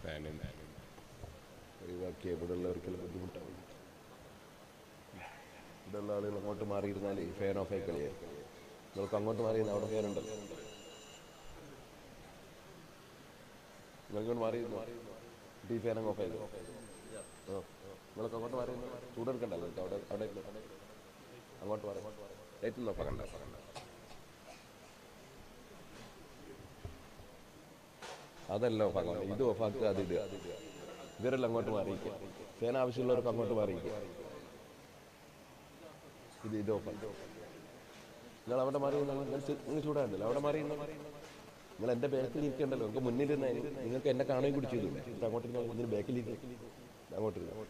ഫാനും ഒഴിവാക്കിയ ഇവിടെ ഉള്ളവർക്കെല്ലാം ബുദ്ധിമുട്ടാവും ഇവിടെ ഉള്ള ആളുകൾ അങ്ങോട്ട് മാറിയിരുന്നാൽ ഫാൻ ഓഫ് ആയി കളിയായി നിങ്ങൾക്ക് അങ്ങോട്ട് മാറിയിരുന്ന അവിടെ ഫാൻ ഉണ്ടല്ലോ നിങ്ങൾക്ക് മാറിയിരുന്നു ഈ ഫാൻ അങ്ങ് ഓഫ് ആയി ആ നിങ്ങൾക്ക് അങ്ങോട്ട് മാറിയിരുന്നു ചൂടെടുക്കണ്ടല്ലോ നിങ്ങൾക്ക് അവിടെ അവിടെ ഇരുന്നോ. അങ്ങോട്ട് മാറി ലൈറ്റ് നോക്കാം കണ്ട കണ്ട അതല്ല ഓഫാക്കണം ഇത് ഓഫാക്കുക അത് ഇടുക ഇവരെല്ലാം അങ്ങോട്ട് മാറിയിക്കുക ഫാൻ ആവശ്യമുള്ളവർക്ക് അങ്ങോട്ട് മാറിയിക്കുക ഇത് ഇത് ഓഫാക്കുക നിങ്ങൾ അവിടെ മാറി നിങ്ങൾ നിങ്ങൾ ചൂടാണ്ടല്ലോ അവിടെ മാറി ഇരുന്നോ. നിങ്ങൾ എന്റെ ബാക്കിൽ ഇരിക്കണ്ടല്ലോ നിങ്ങൾക്ക് മുന്നിൽ ഇരുന്നാൽ നിങ്ങൾക്ക് എന്നെ കാണുകയും കൂടി ചെയ്തു എന്നിട്ട് അങ്ങോട്ട് ഇരുന്നാൽ ഇതിന് ബാക്കിൽ ഇരിക്കും അങ്ങോട്ട് ഇരുന്നു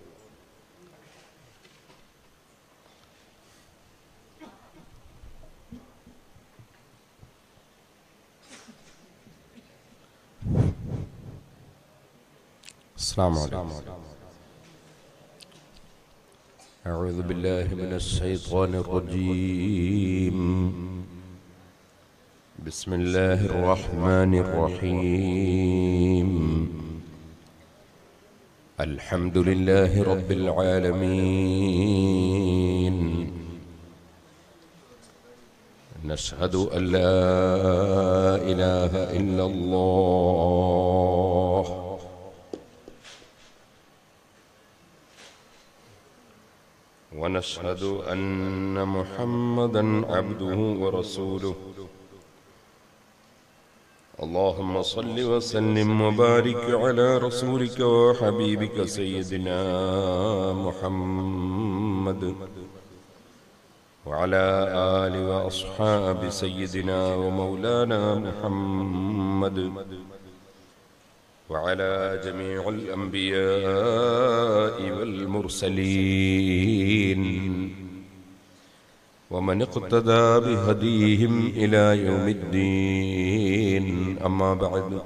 السلام عليكم أعوذ بالله من الشيطان الرجيم بسم الله الرحمن الرحيم الحمد لله رب العالمين نشهد أن لا إله إلا الله ونشهد أن محمدا عبده ورسوله اللهم صل وسلم وبارك على رسولك وحبيبك سيدنا محمد وعلى آل وأصحاب سيدنا ومولانا محمد وعلى جميع الأنبياء والمرسلين ومن اقتدى بهديهم إلى يوم الدين أما بعد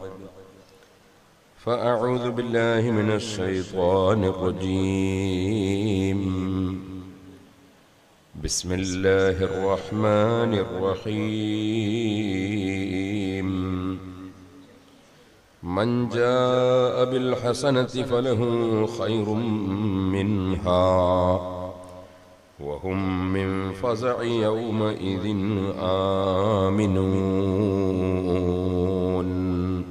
فأعوذ بالله من الشيطان الرجيم بسم الله الرحمن الرحيم من جاء بالحسنة فله خير منها وهم من فزع يومئذ آمنون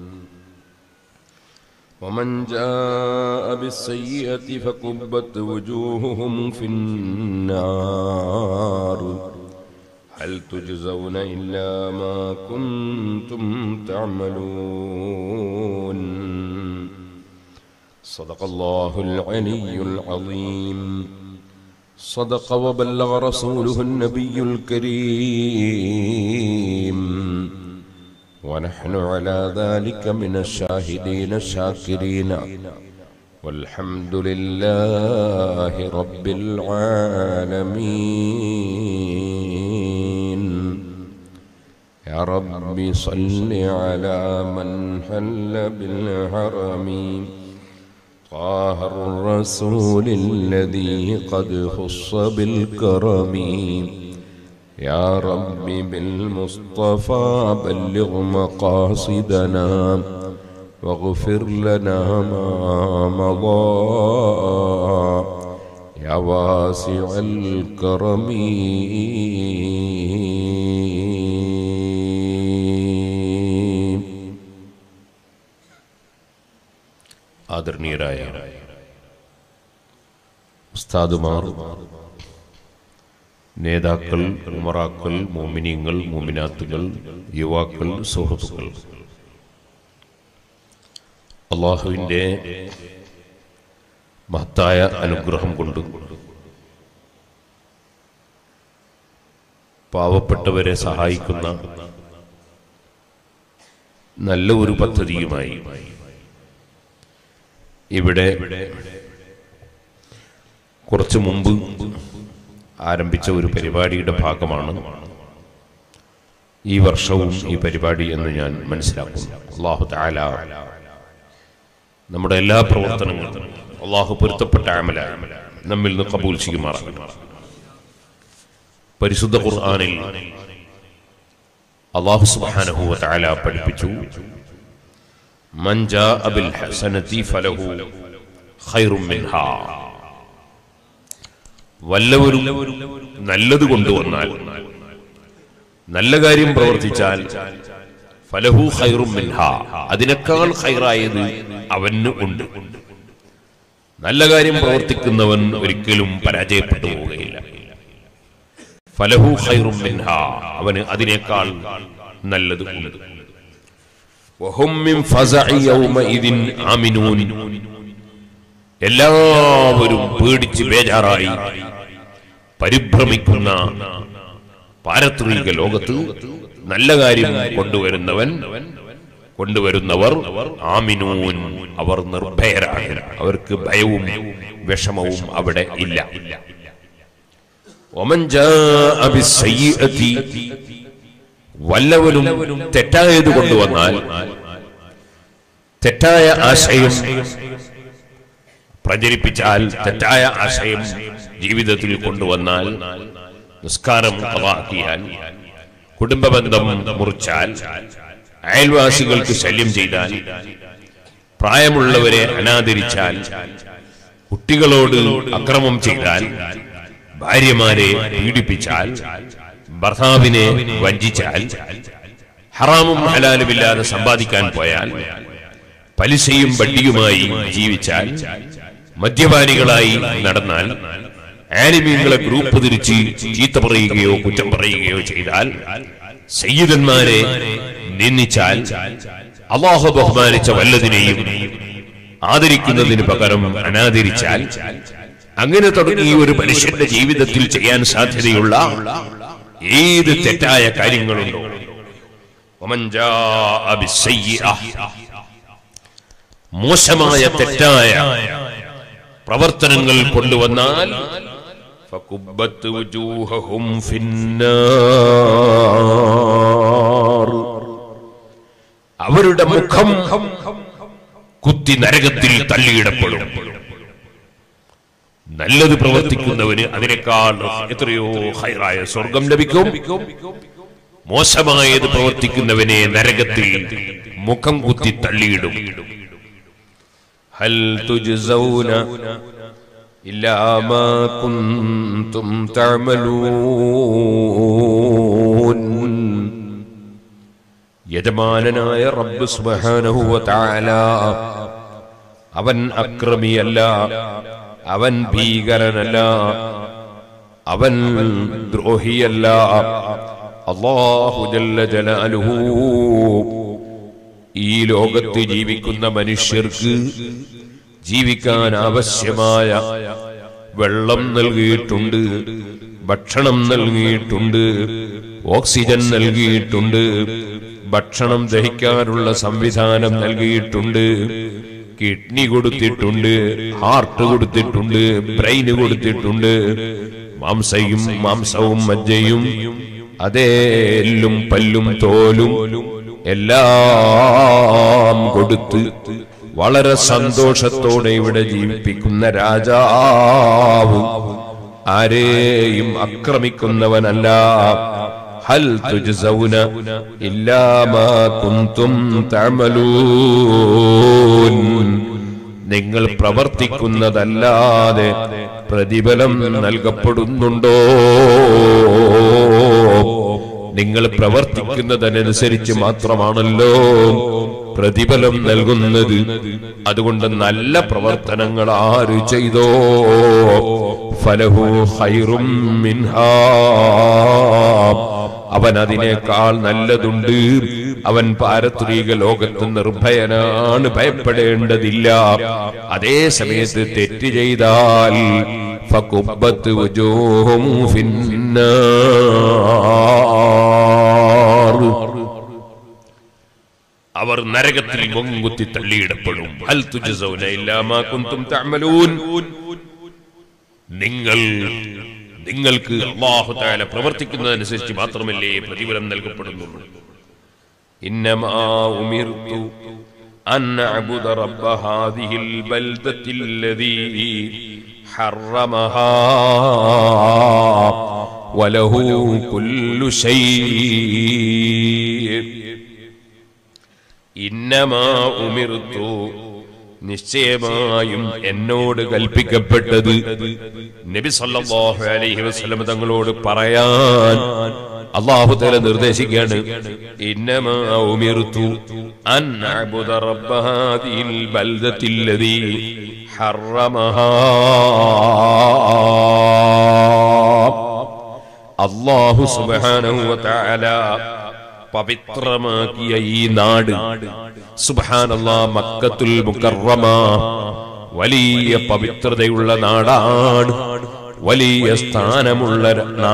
ومن جاء بالسيئة فكبت وجوههم في النار هل تجزون إلا ما كنتم تعملون صدق الله العلي العظيم صدق وبلغ رسوله النبي الكريم ونحن على ذلك من الشاهدين الشاكرين والحمد لله رب العالمين يا رب صل على من حل بالحرم طه الرسول الذي قد خص بالكرم يا رب بالمصطفى بلغ مقاصدنا واغفر لنا ما مضى يا واسع الكرم ആദരണീയരായ ഉസ്താദുമാർ നേതാക്കൾ ഉമറാക്കൾ മോമിനിയങ്ങൾ മോമിനാത്തുകൾ യുവാക്കൾ സുഹൃത്തുക്കൾ അള്ളാഹുവിൻ്റെ മഹത്തായ അനുഗ്രഹം കൊണ്ട് പാവപ്പെട്ടവരെ സഹായിക്കുന്ന നല്ല ഒരു പദ്ധതിയുമായി ഇവിടെ കുറച്ചു മുമ്പ് ആരംഭിച്ച ഒരു പരിപാടിയുടെ ഭാഗമാണ് ഈ വർഷവും ഈ പരിപാടി എന്ന് ഞാൻ മനസ്സിലാക്കുന്നു അള്ളാഹു താല നമ്മുടെ എല്ലാ പ്രവർത്തനങ്ങളും അള്ളാഹു പൊരുത്തപ്പെട്ട അമല നമ്മിൽ നിന്ന് കബൂൽ ചെയ്യുമാറാകട്ടെ പരിശുദ്ധ ഖുർആനിൽ അള്ളാഹു സുബ്ഹാനഹു വ തആല പഠിപ്പിച്ചു മൻ ജാഅ ബിൽ ഹസനതി ഫലഹു ഖൈറും മിൻഹാ വല്ലവരും നല്ലത് കൊണ്ടുവന്നാൽ നല്ല കാര്യം പ്രവർത്തിച്ചാൽ ഫലഹു ഖൈറും മിൻഹ അതിനേക്കാൾ ഖൈറായത് അവന് ഉണ്ട് നല്ല കാര്യം പ്രവർത്തിക്കുന്നവൻ ഒരിക്കലും പരാജയപ്പെട്ടു പോവുകയില്ല ഫലഹു ഖൈറും മിൻഹ അവന് അതിനേക്കാൾ നല്ലത് ഉണ്ട് വഹും മിൻ ഫസഇ യൗമഇദിൻ ആമിനൂൻ എല്ലാവരും പേടിച്ച് ബേജാറായി പരിഭ്രമിക്കുന്ന പാരത്രിക ലോകത്ത് നല്ല കാര്യം കൊണ്ടുവരുന്നവൻ കൊണ്ടുവരുന്നവർ ആമിനൂൻ അവർ നിർഭയരാണ് അവർക്ക് ഭയവും വിഷമവും അവിടെ ഇല്ല ഒമൻ ജാഅ ബിസ്സയ്യിഅതി വല്ലവനും തെറ്റായത് കൊണ്ടുവന്നാൽ തെറ്റായ ആശയം പ്രചരിപ്പിച്ചാൽ തെറ്റായ ആശയം ജീവിതത്തിൽ കൊണ്ടുവന്നാൽ നിസ്കാരം കളാക്കിയാൽ കുടുംബബന്ധം മുറിച്ചാൽ അയൽവാസികൾക്ക് ശല്യം ചെയ്താൽ പ്രായമുള്ളവരെ അനാദരിച്ചാൽ കുട്ടികളോട് അക്രമം ചെയ്താൽ ഭാര്യമാരെ പീഡിപ്പിച്ചാൽ ഭർത്താവിനെ വഞ്ചിച്ചാൽ ഹറാമും ഹലാലുമില്ലാതെ സമ്പാദിക്കാൻ പോയാൽ പലിശയും വട്ടിയുമായി ജീവിച്ചാൽ മദ്യപാനികളായി നടന്നാൽ ആനിമീങ്ങളെ ഗ്രൂപ്പ് തിരിച്ച് ചീത്ത പറയുകയോ കുറ്റം പറയുകയോ ചെയ്താൽ സയ്യിദന്മാരെ നിന്ദിച്ചാൽ അള്ളാഹു ബഹുമാനിച്ച വല്ലതിനെയും ആദരിക്കുന്നതിന് പകരം അനാദരിച്ചാൽ അങ്ങനെ തുടങ്ങി ഒരു മനുഷ്യന്റെ ജീവിതത്തിൽ ചെയ്യാൻ സാധ്യതയുള്ള ഏത് തെറ്റായ കാര്യങ്ങളുണ്ടോ ومن جاء بالسيئة മോശമായ തെറ്റായ പ്രവർത്തനങ്ങൾ കൊണ്ടുവന്നാൽ فكبت وجوههم في النار അവരുടെ മുഖം കുത്തി നരകത്തിൽ തള്ളിയിടപ്പെടും നല്ലത് പ്രവർത്തിക്കുന്നവന് അതിനേക്കാൾ എത്രയോ ഹൈറായ സ്വർഗം ലഭിക്കും മോശമായത് പ്രവർത്തിക്കുന്നവനെ നരകത്തിൽ മുഖം കുത്തി തള്ളിയിടും ഹൽ തുജ്സൗന ഇല്ലാ മാ കുന്തും തഅമലൂൻ യജമാനനായ റബ്ബ് സുബ്ഹാനഹു വ തആല അവൻ അക്രമിയല്ല അവൻ ഭീകരനല്ല അവൻ ദ്രോഹിയല്ല അല്ലാഹു ജല്ല ജലാലുഹു ഈ ലോകത്ത് ജീവിക്കുന്ന മനുഷ്യർക്ക് ജീവിക്കാൻ ആവശ്യമായ വെള്ളം നൽകിയിട്ടുണ്ട് ഭക്ഷണം നൽകിയിട്ടുണ്ട് ഓക്സിജൻ നൽകിയിട്ടുണ്ട് ഭക്ഷണം ദഹിക്കാനുള്ള സംവിധാനം നൽകിയിട്ടുണ്ട് കിഡ്നി കൊടുത്തിട്ടുണ്ട് ഹാർട്ട് കൊടുത്തിട്ടുണ്ട് ബ്രെയിന് കൊടുത്തിട്ടുണ്ട് മാംസയും മാംസവും മജ്ജയും അതേ എല്ലും പല്ലും തോലും എല്ലാം കൊടുത്ത് വളരെ സന്തോഷത്തോടെ ഇവിടെ ജീവിപ്പിക്കുന്ന രാജാവ് ആരെയും ആക്രമിക്കുന്നവനല്ല ഹൽ തുജ്സൗന ഇല്ലാ മാ കുന്തും തഅമലൂൻ നിങ്ങൾ പ്രവർത്തിക്കുന്നതല്ലാതെ പ്രതിഫലം നൽകപ്പെടുന്നുണ്ടോ നിങ്ങൾ പ്രവർത്തിക്കുന്നതനുസരിച്ച് മാത്രമാണല്ലോ പ്രതിഫലം നൽകുന്നത് അതുകൊണ്ട് നല്ല പ്രവർത്തനങ്ങൾ ആര് ചെയ്തോ ഫലഹു ഹൈറും മിൻഹാ അവൻ അതിനേക്കാൾ നല്ലതുണ്ട് അവൻ പാരത്രിക ലോകത്ത് നിർഭയനാണ് ഭയപ്പെടേണ്ടതില്ല അതേ സമയത്ത് തെറ്റ് ചെയ്താൽ ഫകുബ്ബത്ത് വജൂഹും ഫിന്നാർ അവർ നരകത്തിൽ മുങ്കുത്തി തള്ളിയിടപ്പെടും ഹൽ തുജ്സൗന ഇല്ലാ മാ കുന്തും തഅമലൂൻ നിങ്ങൾ നിങ്ങൾക്ക് അല്ലാഹു തആല പ്രവർത്തിക്കുന്നതനുസരിച്ച് മാത്രമല്ലേ പ്രതിഫലം നൽകപ്പെടുന്നുള്ളൂ ഇന്നമാ ഉമിർതു അൻ അഅബുദ റബ്ബ ഹാദിഹിൽ ബൽദത്തിൽ حرمها وله كل شيء ഇന്നമാ ഉമിർത്തു നിശ്ചയമായും എന്നോട് കൽപ്പിക്കപ്പെട്ടത് നബി സല്ലല്ലാഹു അലൈഹി വസല്ലം തങ്ങളോട് പറയാൻ അള്ളാഹു തആല നിർദ്ദേശിക്കുകയാണ് ഇന്നമാ ഉമിർത്തു അൻ അഅബുദ റബ്ബ ഹാദിഹിൽ ബൽദത്തില്ലദീ ഹറമഹാ അള്ളാഹു സുബ്ഹാനഹു വ തആല പവിത്രമാക്കിയ ഈ നാട് സുബ്ഹാനല്ലാ മക്കത്തുൽ മുക്കറമ വലിയ പവിത്രതയുള്ള നാടാണ് വലിയ സ്ഥാനമുള്ള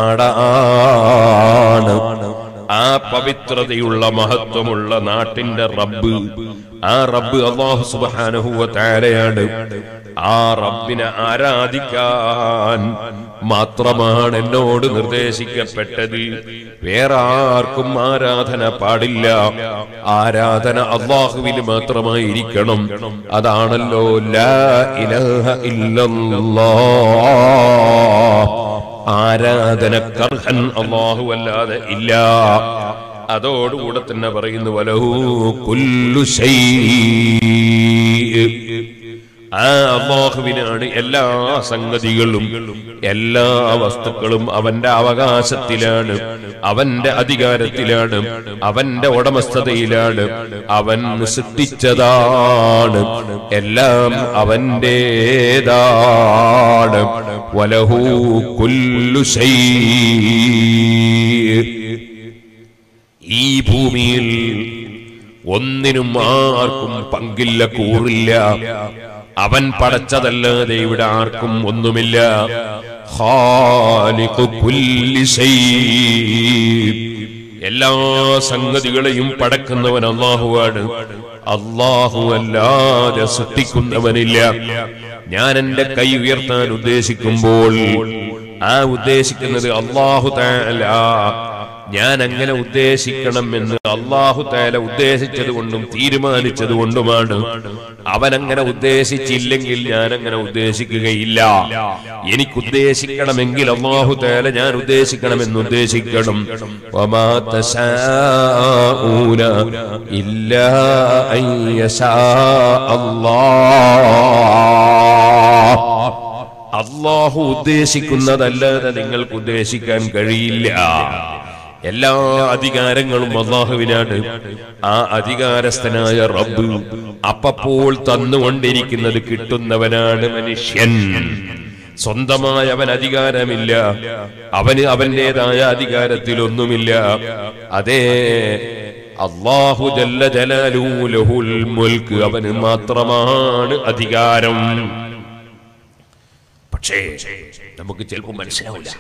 നാടാണ് ആ പവിത്രതയുള്ള മഹത്വമുള്ള നാട്ടിന്റെ റബ്ബ് ആ റബ്ബ് അള്ളാഹു സുബ്ഹാനഹു വ തആലയാണ് ആ റബ്ബിനെ ആരാധിക്കാൻ മാത്രമാണ് എന്നോട് നിർദ്ദേശിക്കപ്പെട്ടത് വേറെ ആർക്കും ആരാധന പാടില്ല ആരാധന അള്ളാഹുവിന് മാത്രമായിരിക്കണം അതാണല്ലോ ലാ ഇലാഹ ഇല്ലല്ലാഹ് ആരാധനക്കർഹൻ അള്ളാഹു അല്ലാതെ ഇല്ല അതോടുകൂടെ തന്നെ പറയുന്നു വലഹു കുല്ലു ശൈ ആ അള്ളാഹുവിനാണ് എല്ലാ സംഗതികളും എല്ലാ വസ്തുക്കളും അവന്റെ അവകാശത്തിലാണ് അവന്റെ അധികാരത്തിലാണ് അവന്റെ ഉടമസ്ഥതയിലാണ് അവൻ സൃഷ്ടിച്ചതാണ് എല്ലാം അവന്റേതാണ് വലഹു കുല്ലു ശൈ ഈ ഭൂമിയിൽ ഒന്നിനും ആർക്കും പങ്കില്ല കൂറില്ല അവൻ പടച്ചതല്ലാതെ ഇവിടെ ആർക്കും ഒന്നുമില്ല ഖാലിഖു കുല്ലി ശൈ. എല്ലാ സംഗതികളെയും പടക്കുന്നവൻ അള്ളാഹുവാണ് അള്ളാഹു അല്ലാതെ സൃഷ്ടിക്കുന്നവനില്ല ഞാൻ എന്റെ കൈ ഉയർത്താൻ ഉദ്ദേശിക്കുമ്പോൾ ആ ഉദ്ദേശിക്കുന്നത് അള്ളാഹു താല ഞാൻ അങ്ങനെ ഉദ്ദേശിക്കണം എന്ന് അള്ളാഹു താല ഉദ്ദേശിച്ചത് കൊണ്ടും തീരുമാനിച്ചത് കൊണ്ടുമാണ് അവൻ അങ്ങനെ ഉദ്ദേശിച്ചില്ലെങ്കിൽ ഞാൻ അങ്ങനെ ഉദ്ദേശിക്കുകയില്ല എനിക്ക് ഉദ്ദേശിക്കണമെങ്കിൽ അള്ളാഹു താല ഞാൻ ഉദ്ദേശിക്കണമെന്ന് ഉദ്ദേശിക്കണം വമാ തശാഊന ഇല്ലാ അൻ യശാ അല്ലാഹ് അള്ളാഹു ഉദ്ദേശിക്കുന്നതല്ലാതെ നിങ്ങൾക്ക് ഉദ്ദേശിക്കാൻ കഴിയില്ല എല്ലാ അധികാരങ്ങളും അള്ളാഹുവിനാണ് ആ അധികാരസ്ഥനായ റബ്ബ് അപ്പപ്പോൾ തന്നുകൊണ്ടിരിക്കുന്നത് കിട്ടുന്നവനാണ് മനുഷ്യൻ സ്വന്തമായ അവൻ അധികാരമില്ല അവന് അവന്റേതായ അധികാരത്തിലൊന്നുമില്ല അതേ അള്ളാഹു ജല്ല ജലാലു ലഹുൽ മുൽക്ക് അവന് മാത്രമാണ് അധികാരം പക്ഷേ നമുക്ക് ചിലപ്പോൾ മനസ്സിലാവില്ല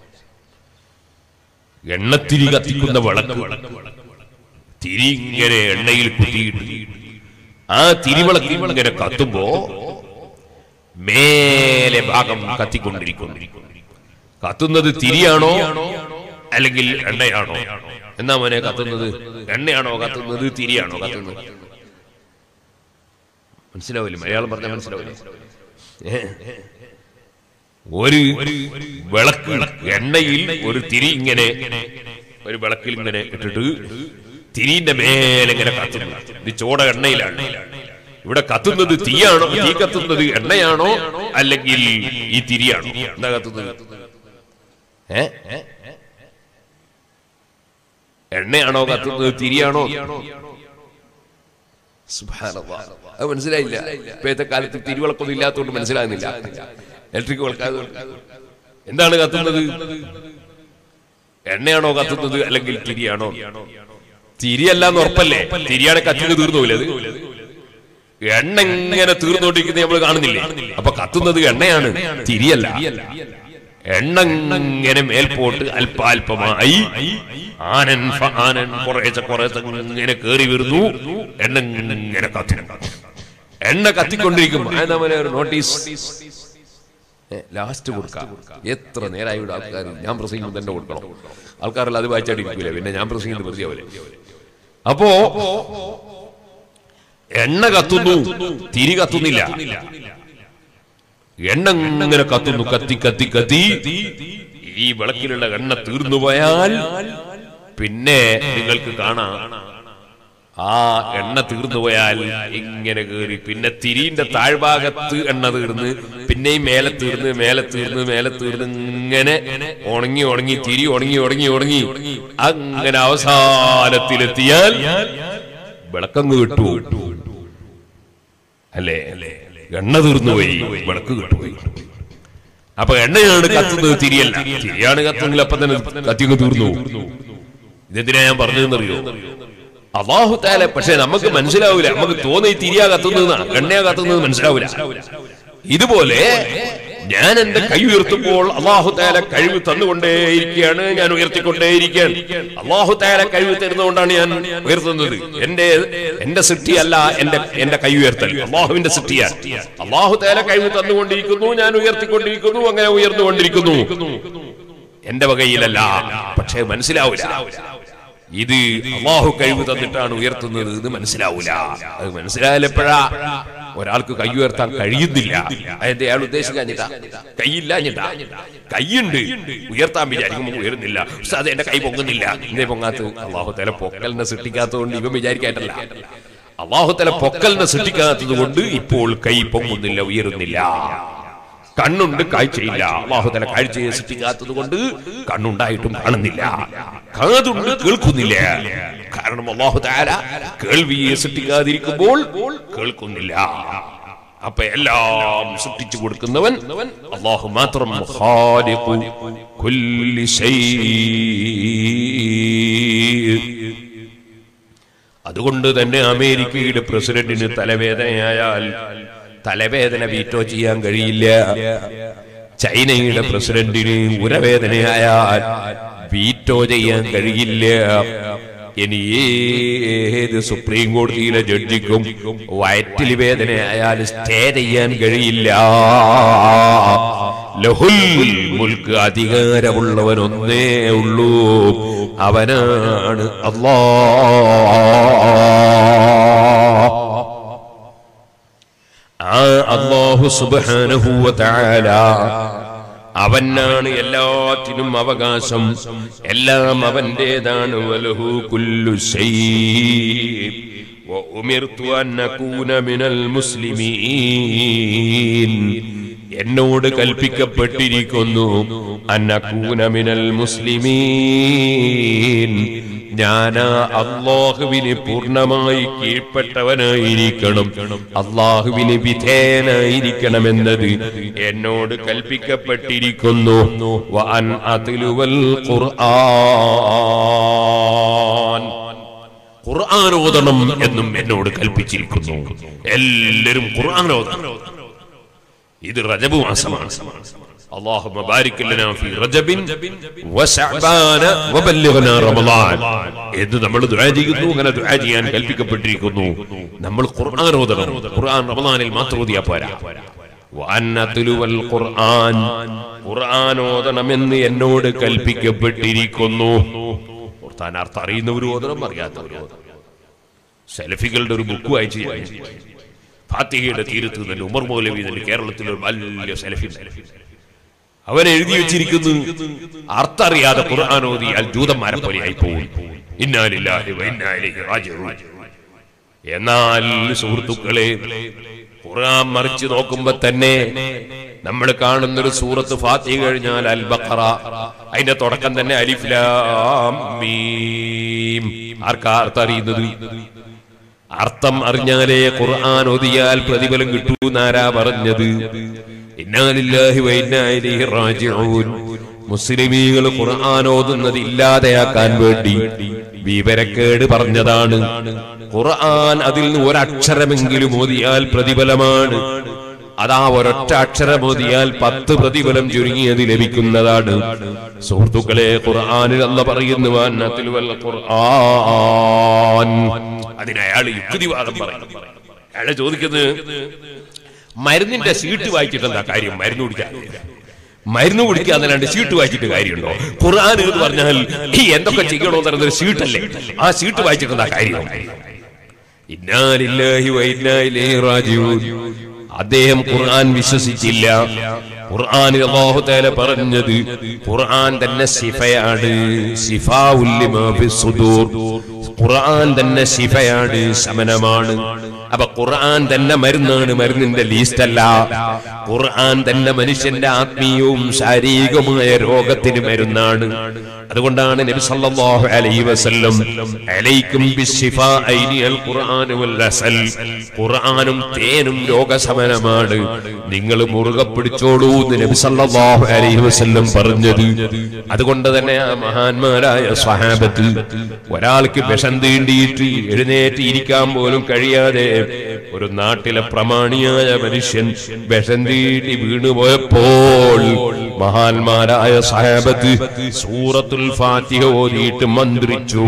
എണ്ണത്തിരി കത്തിക്കുന്ന വിളക്ക് തിരി ഇങ്ങനെ എണ്ണയിൽ കുത്തിയിട്ട് ആ തിരിവിളക്ക് ഇങ്ങനെ കത്തുമ്പോ മേലെ ഭാഗം കത്തിക്കൊണ്ടിരിക്കുന്നു കത്തുന്നത് തിരിയാണോ അല്ലെങ്കിൽ എണ്ണയാണോ എന്നാ മോനെ കത്തുന്നത് എണ്ണയാണോ കത്തുന്നത് തിരിയാണോ കത്തുന്നത് മനസ്സിലാവില്ലേ മലയാളം പറഞ്ഞാൽ മനസ്സിലാവില്ലേ ഏ? ഒരു വിളക്ക് എണ്ണയിൽ ഒരു തിരി ഇങ്ങനെ ഒരു വിളക്കിൽ ഇങ്ങനെ ഇട്ടിട്ട് തിരിന്റെ മേലെ ഇങ്ങനെ കത്തുന്നു ഇത് ചോട എണ്ണയിലാണ് ഇവിടെ കത്തുന്നത് തീയാണോ തീ കത്തുന്നത് എണ്ണയാണോ അല്ലെങ്കിൽ ഈ തിരിയാണോ എന്താ കത്തുന്നത് ഏ എണ്ണയാണോ കത്തുന്നത് തിരിയാണോ സുബ്ഹാനല്ലാഹ്. അത് മനസ്സിലായില്ല ഇപ്പോഴത്തെ കാലത്ത് തിരുവിളക്കൊന്നും ഇല്ലാത്തതുകൊണ്ട് മനസ്സിലാകുന്നില്ല ഇലക്ട്രിക് വിളക്കാതെ എന്താണ് കത്തുന്നത് എണ്ണയാണോ കത്തുന്നത് അല്ലെങ്കിൽ തിരിയാണോ തിരിയല്ല എന്ന് ഉറപ്പല്ലേ തിരിയാണെ കത്തിന്ന് തീർന്നുമില്ല അത് എണ്ണ ഇങ്ങനെ തീർന്നുകൊണ്ടിരിക്കുന്നത് നമ്മൾ കാണുന്നില്ലേ അപ്പൊ കത്തുന്നത് എണ്ണയാണ് തിരിയല്ല എണ്ണ ഇങ്ങനെ മേൽപോട്ട് അല്പാൽപമായി ആനൻ ഫ ആനൻ കുറേശ്ശെ കുറേശ്ശെ ഇങ്ങനെ കേറി വരുന്നു എണ്ണ ഇങ്ങനെ കത്തുന്നു എണ്ണ കത്തിക്കൊണ്ടിരിക്കും അതെന്താ പോലെ ഒരു നോട്ടീസ് ലാസ്റ്റ് കൊടുക്കാം എത്ര നേരമായി ഇവിടെ ആൾക്കാർ ഞാൻ പ്രസംഗിക്കുമ്പോൾ തന്നെ കൊടുക്കണം ആൾക്കാരെല്ലാം അത് വായിച്ചാടിരിക്കൂല പിന്നെ ഞാൻ പ്രസംഗിക്കുന്നത് വെറുതെ ആവില്ല അപ്പോ എണ്ണ കത്തുന്നു തിരി കത്തുന്നില്ല എണ്ണ ഇങ്ങനെ കത്തുന്നു കത്തി കത്തി കത്തി ഈ വിളക്കിലുള്ള എണ്ണ തീർന്നു പോയാൽ പിന്നെ നിങ്ങൾക്ക് കാണാം ആ എണ്ണ തീർന്നു പോയാൽ ഇങ്ങനെ കേറി പിന്നെ തിരിന്റെ താഴ്ഭാഗത്ത് എണ്ണ തീർന്ന് പിന്നെയും മേലെ തീർന്ന് മേലെ തീർന്ന് മേലെ തീർന്ന് ഇങ്ങനെ ഉണങ്ങി ഉണങ്ങി തിരി ഉണങ്ങി ഉണങ്ങി ഉണങ്ങി അങ്ങനെ അവസാനത്തിലെത്തിയാൽ വിളക്കങ്ങ് കിട്ടു അല്ലേ എണ്ണ തീർന്നു പോയി വിളക്ക് കിട്ടുപോയി അപ്പൊ എണ്ണയാണ് കത്തുന്നത് തിരിയല്ല തിരിയാണ് കത്തുന്നെങ്കിൽ അപ്പൊ തന്നെ കത്തിങ്ങ് തീർന്നു ഇതെന്തിനാ ഞാൻ പറഞ്ഞതെന്നറിയോ അള്ളാഹു താല പക്ഷെ നമുക്ക് മനസ്സിലാവൂല നമുക്ക് തോന്നി തിരിയാ കത്തുന്നതെന്നാ എണ്ണയാ കത്തുന്നത് മനസ്സിലാവൂല ഇതുപോലെ ഞാൻ എന്റെ കൈ ഉയർത്തുമ്പോൾ അള്ളാഹു താല കഴിവ് തന്നുകൊണ്ടേയിരിക്കുകയാണ് ഞാൻ ഉയർത്തിക്കൊണ്ടേയിരിക്കുകയാണ് അള്ളാഹു താല കഴിവ് തരുന്നതുകൊണ്ടാണ് ഞാൻ ഉയർത്തുന്നത് എന്റെ എന്റെ സൃഷ്ടിയല്ല എന്റെ എന്റെ കൈ ഉയർത്തൽ അള്ളാഹുവിന്റെ സൃഷ്ടിയാണ് അള്ളാഹു താല കഴിവ് തന്നുകൊണ്ടിരിക്കുന്നു ഞാൻ ഉയർത്തിക്കൊണ്ടിരിക്കുന്നു അങ്ങനെ ഉയർന്നുകൊണ്ടിരിക്കുന്നു എന്റെ വകയിലല്ല പക്ഷേ മനസ്സിലാവൂല ഇത് അള്ളാഹു കഴിവ് തന്നിട്ടാണ് ഉയർത്തുന്നത് എന്ന് മനസ്സിലാവൂല അത് മനസ്സിലായാലെപ്പോഴാ ഒരാൾക്ക് കൈ ഉയർത്താൻ കഴിയുന്നില്ല അതിന്റെ അയാൾ ഉദ്ദേശിക്കാഞ്ഞിട്ടാ കൈയില്ല ഞിട്ടാ കൈയുണ്ട് ഉയർത്താൻ വിചാരിക്കുമ്പോൾ ഉയരുന്നില്ല പക്ഷെ അത് എന്റെ കൈ പൊങ്ങുന്നില്ല എന്തേ പൊങ്ങാത്ത അള്ളാഹു തല പൊക്കലിനെ സൃഷ്ടിക്കാത്തതുകൊണ്ട് ഇവ വിചാരിക്കായിട്ടല്ല അള്ളാഹു തല പൊക്കലിനെ സൃഷ്ടിക്കാത്തത് കൊണ്ട് ഇപ്പോൾ കൈ പൊങ്ങുന്നില്ല ഉയരുന്നില്ല കണ്ണുണ്ട് കാഴ്ചയില്ല അള്ളാഹുതല കാഴ്ചയെ സൃഷ്ടിക്കാത്തത് കൊണ്ട് കണ്ണുണ്ടായിട്ടും കാണുന്നില്ല കാതുണ്ട് കേൾക്കുന്നില്ല കാരണം അള്ളാഹു താല കേൾവിയെ സൃഷ്ടിക്കാതിരിക്കുമ്പോൾ കേൾക്കുന്നില്ല അപ്പൊ എല്ലാം സൃഷ്ടിച്ചു കൊടുക്കുന്നവൻ അള്ളാഹു മാത്രം ഖാലിഖു കുല്ലി ശൈ അതുകൊണ്ട് തന്നെ അമേരിക്കയുടെ പ്രസിഡന്റിന് തലവേദനയായാൽ തലവേദന വീറ്റോ ചെയ്യാൻ കഴിയില്ല ചൈനയുടെ പ്രസിഡന്റിന് ഉരവേദനയായാൽ വീറ്റോ ചെയ്യാൻ കഴിയില്ല ഇനി ഏത് സുപ്രീം കോടതിയിലെ ജഡ്ജിക്കും വയറ്റിൽ വേദനയായാൽ സ്റ്റേ ചെയ്യാൻ കഴിയില്ല ലഹുൽ മുൽക്ക് അധികാരമുള്ളവൻ ഒന്നേ ഉള്ളൂ അവനാണ് അല്ലാ ആ അള്ളാഹു സുബ്ഹാനഹു വ തആല അവനാണ് എല്ലാത്തിനും അവകാശം എല്ലാം അവന്റേതാണ് വലഹു കുല്ലു ശൈ وأمرت أن أكون من المسلمين എന്നോട് കൽപ്പിക്കപ്പെട്ടിരിക്കുന്നു അന്നക്കൂന മിനൽ മുസ്ലിമീൻ ഞാൻ അള്ളാഹുവിന് പൂർണ്ണമായി കീഴ്പ്പെട്ടവനായിരിക്കണം അള്ളാഹുവിന് വിധേയനായിരിക്കണമെന്നത് എന്നോട് കൽപ്പിക്കപ്പെട്ടിരിക്കുന്നു വഅൻ അത്ലുവൽ ഖുർആൻ ഖുർആൻ ഓതണം എന്നും എന്നോട് കൽപ്പിച്ചിരിക്കുന്നു എല്ലാവരും ഖുർആൻ ഓതണം ഇത് റജബ് മാസമാണ് اللهم بارك لنا في رجب وشعبان وبلغنا رمضان എന്ന് നമ്മൾ ദുആ ചെയ്യുന്നു അങ്ങനെ ദുആ ചെയ്യാൻ കൽപ്പിക്കപ്പെട്ടിരിക്കുന്നു നമ്മൾ ഖുർആൻ ഓതണം ഖുർആൻ റമദാനിൽ മാത്രം ഓതിയാ പോരാ വഅൻ അത്ലുവൽ ഖുർആൻ ഖുർആൻ ഓതണമെന്ന് എന്നോട് കൽപ്പിക്കപ്പെട്ടിരിക്കുന്നു ഖുർആൻ അർത്ഥം അറിയുന്നവർ ഓതണം അറിയാത്തവർ ഓതണം സെൽഫികളുടെ ഒരു ബുക്ക് വായിച്ച് ഞാൻ ഫാത്തിഹയുടെ തീരത്ത് തന്നെ ഉമർ മൗലവി തന്നെ കേരളത്തിലെ ഒരു വലിയ സെലഫി അവൻ എഴുതി വെച്ചിരിക്കുന്നു അർത്ഥറിയാതെ ഖുർആൻ ഓതിയാൽ ജൂതന്മാരെ പോലെ ആയി പോകും ഇന്നാലില്ലാഹി വ ഇന്നാ ഇലൈഹി റാജിഊൻ എന്നാൽ സുഹൃത്തുക്കളെ ഖുർആൻ മറിച്ച് നോക്കുമ്പോ തന്നെ നമ്മൾ കാണുന്ന ഒരു സൂറത്ത് ഫാത്തിഹ കഴിഞ്ഞാൽ അൽ ബഖറ അതിന്റെ തുടക്കം തന്നെ അലിഫ് ലാം മീം ആർക്കാ അർത്ഥം അറിയുന്നത് അർത്ഥം അറിഞ്ഞാലേ ഖുർആൻ ഒതിയാൽ പ്രതിഫലം കിട്ടൂ എന്നാരാ പറഞ്ഞത് ഇന്നാലില്ലാഹി വ ഇന്നാ ഇലൈഹി റാജിഊൻ മുസ്ലിമീകൾ ഖുർആൻ ഓതുന്നത് ഇല്ലാതെയാക്കാൻ വേണ്ടി വിവരക്കേട് പറഞ്ഞതാണ് ഖുർആൻ അതിൽ നിന്ന് ഒരക്ഷരമെങ്കിലും ഓതിയാൽ പ്രതിഫലമാണ് അതാ ഒരൊറ്റ അക്ഷരം ഓതിയാൽ പത്ത് പ്രതിഫലം ചുരുങ്ങിയത് ലഭിക്കുന്നതാണ് സുഹൃത്തുക്കളെ ഖുർആനിൽ അല്ല പറയുന്നു വാന്നത്തിൽ വല്ല ഖുർആൻ അതിനയാൾ യുക്തിവാദം പറയും അയാളെ ചോദിക്കുന്നത് മരുന്നിന്റെ സീട്ട് വായിച്ചിട്ട് എന്താ കാര്യം മരുന്ന് കുടിക്കാൻ മരുന്ന് കുടിക്കാൻ രണ്ട് സീട്ട് വായിച്ചിട്ട് കാര്യമുണ്ടോ ഖുർആൻ എന്ന് പറഞ്ഞാൽ ഈ എന്തൊക്കെ ചെയ്യണോ എന്നൊരു സീട്ടല്ലേ ആ സീട്ട് വായിച്ചിട്ട് എന്താ കാര്യം ഇന്നാലില്ലാഹി വ ഇന്നാ ഇലൈഹി റാജിഊൻ അദ്ദേഹം ഖുർആൻ വിശ്വസിച്ചില്ല ഖുർആനിൽ അല്ലാഹു തആല പറഞ്ഞത് ഖുർആൻ തന്നെ സിഫയാണ് സിഫാഉൽ ലിമാ ഫിസ് സുദൂർ ഖുർആൻ തന്നെ ശിഫയാണ് ശമനമാണ് അപ്പൊ ഖുർആൻ തന്നെ മരുന്നാണ് മരുന്നിന്റെ ലീസ്റ്റ് അല്ല ഖുർആൻ തന്നെ മനുഷ്യന്റെ ആത്മീയവും ശാരീരികവുമായ രോഗത്തിന് മരുന്നാണ് അതുകൊണ്ടാണ് നബി സല്ലല്ലാഹു അലൈഹി വസല്ലം അലൈക്കും ബിശ്ശിഫാഇനി അൽ ഖുർആൻ വൽ അസൽ ഖുർആനും തേനും രോഗശമനമാണ് നിങ്ങൾ മുറുകെ പിടിച്ചോളൂ എന്ന് നബി സല്ലല്ലാഹു അലൈഹി വസല്ലം പറഞ്ഞത് അതുകൊണ്ട് തന്നെ ആ മഹാന്മാരായ സ്വഹാബത്ത് ഒരാൾക്ക് വിഷം തീണ്ടിയിട്ട് എഴുന്നേറ്റ് ഇരിക്കാൻ പോലും കഴിയാതെ ഒരു നാട്ടിലെ പ്രമാണിയായ മനുഷ്യൻ വിഷം തീണ്ടി വീണുപോയപ്പോൾ മഹാന്മാരായ സഹാബത്ത് സൂറത്തുൽ ഫാത്തിഹ ഓതിയിട്ട് മന്ത്രിച്ചു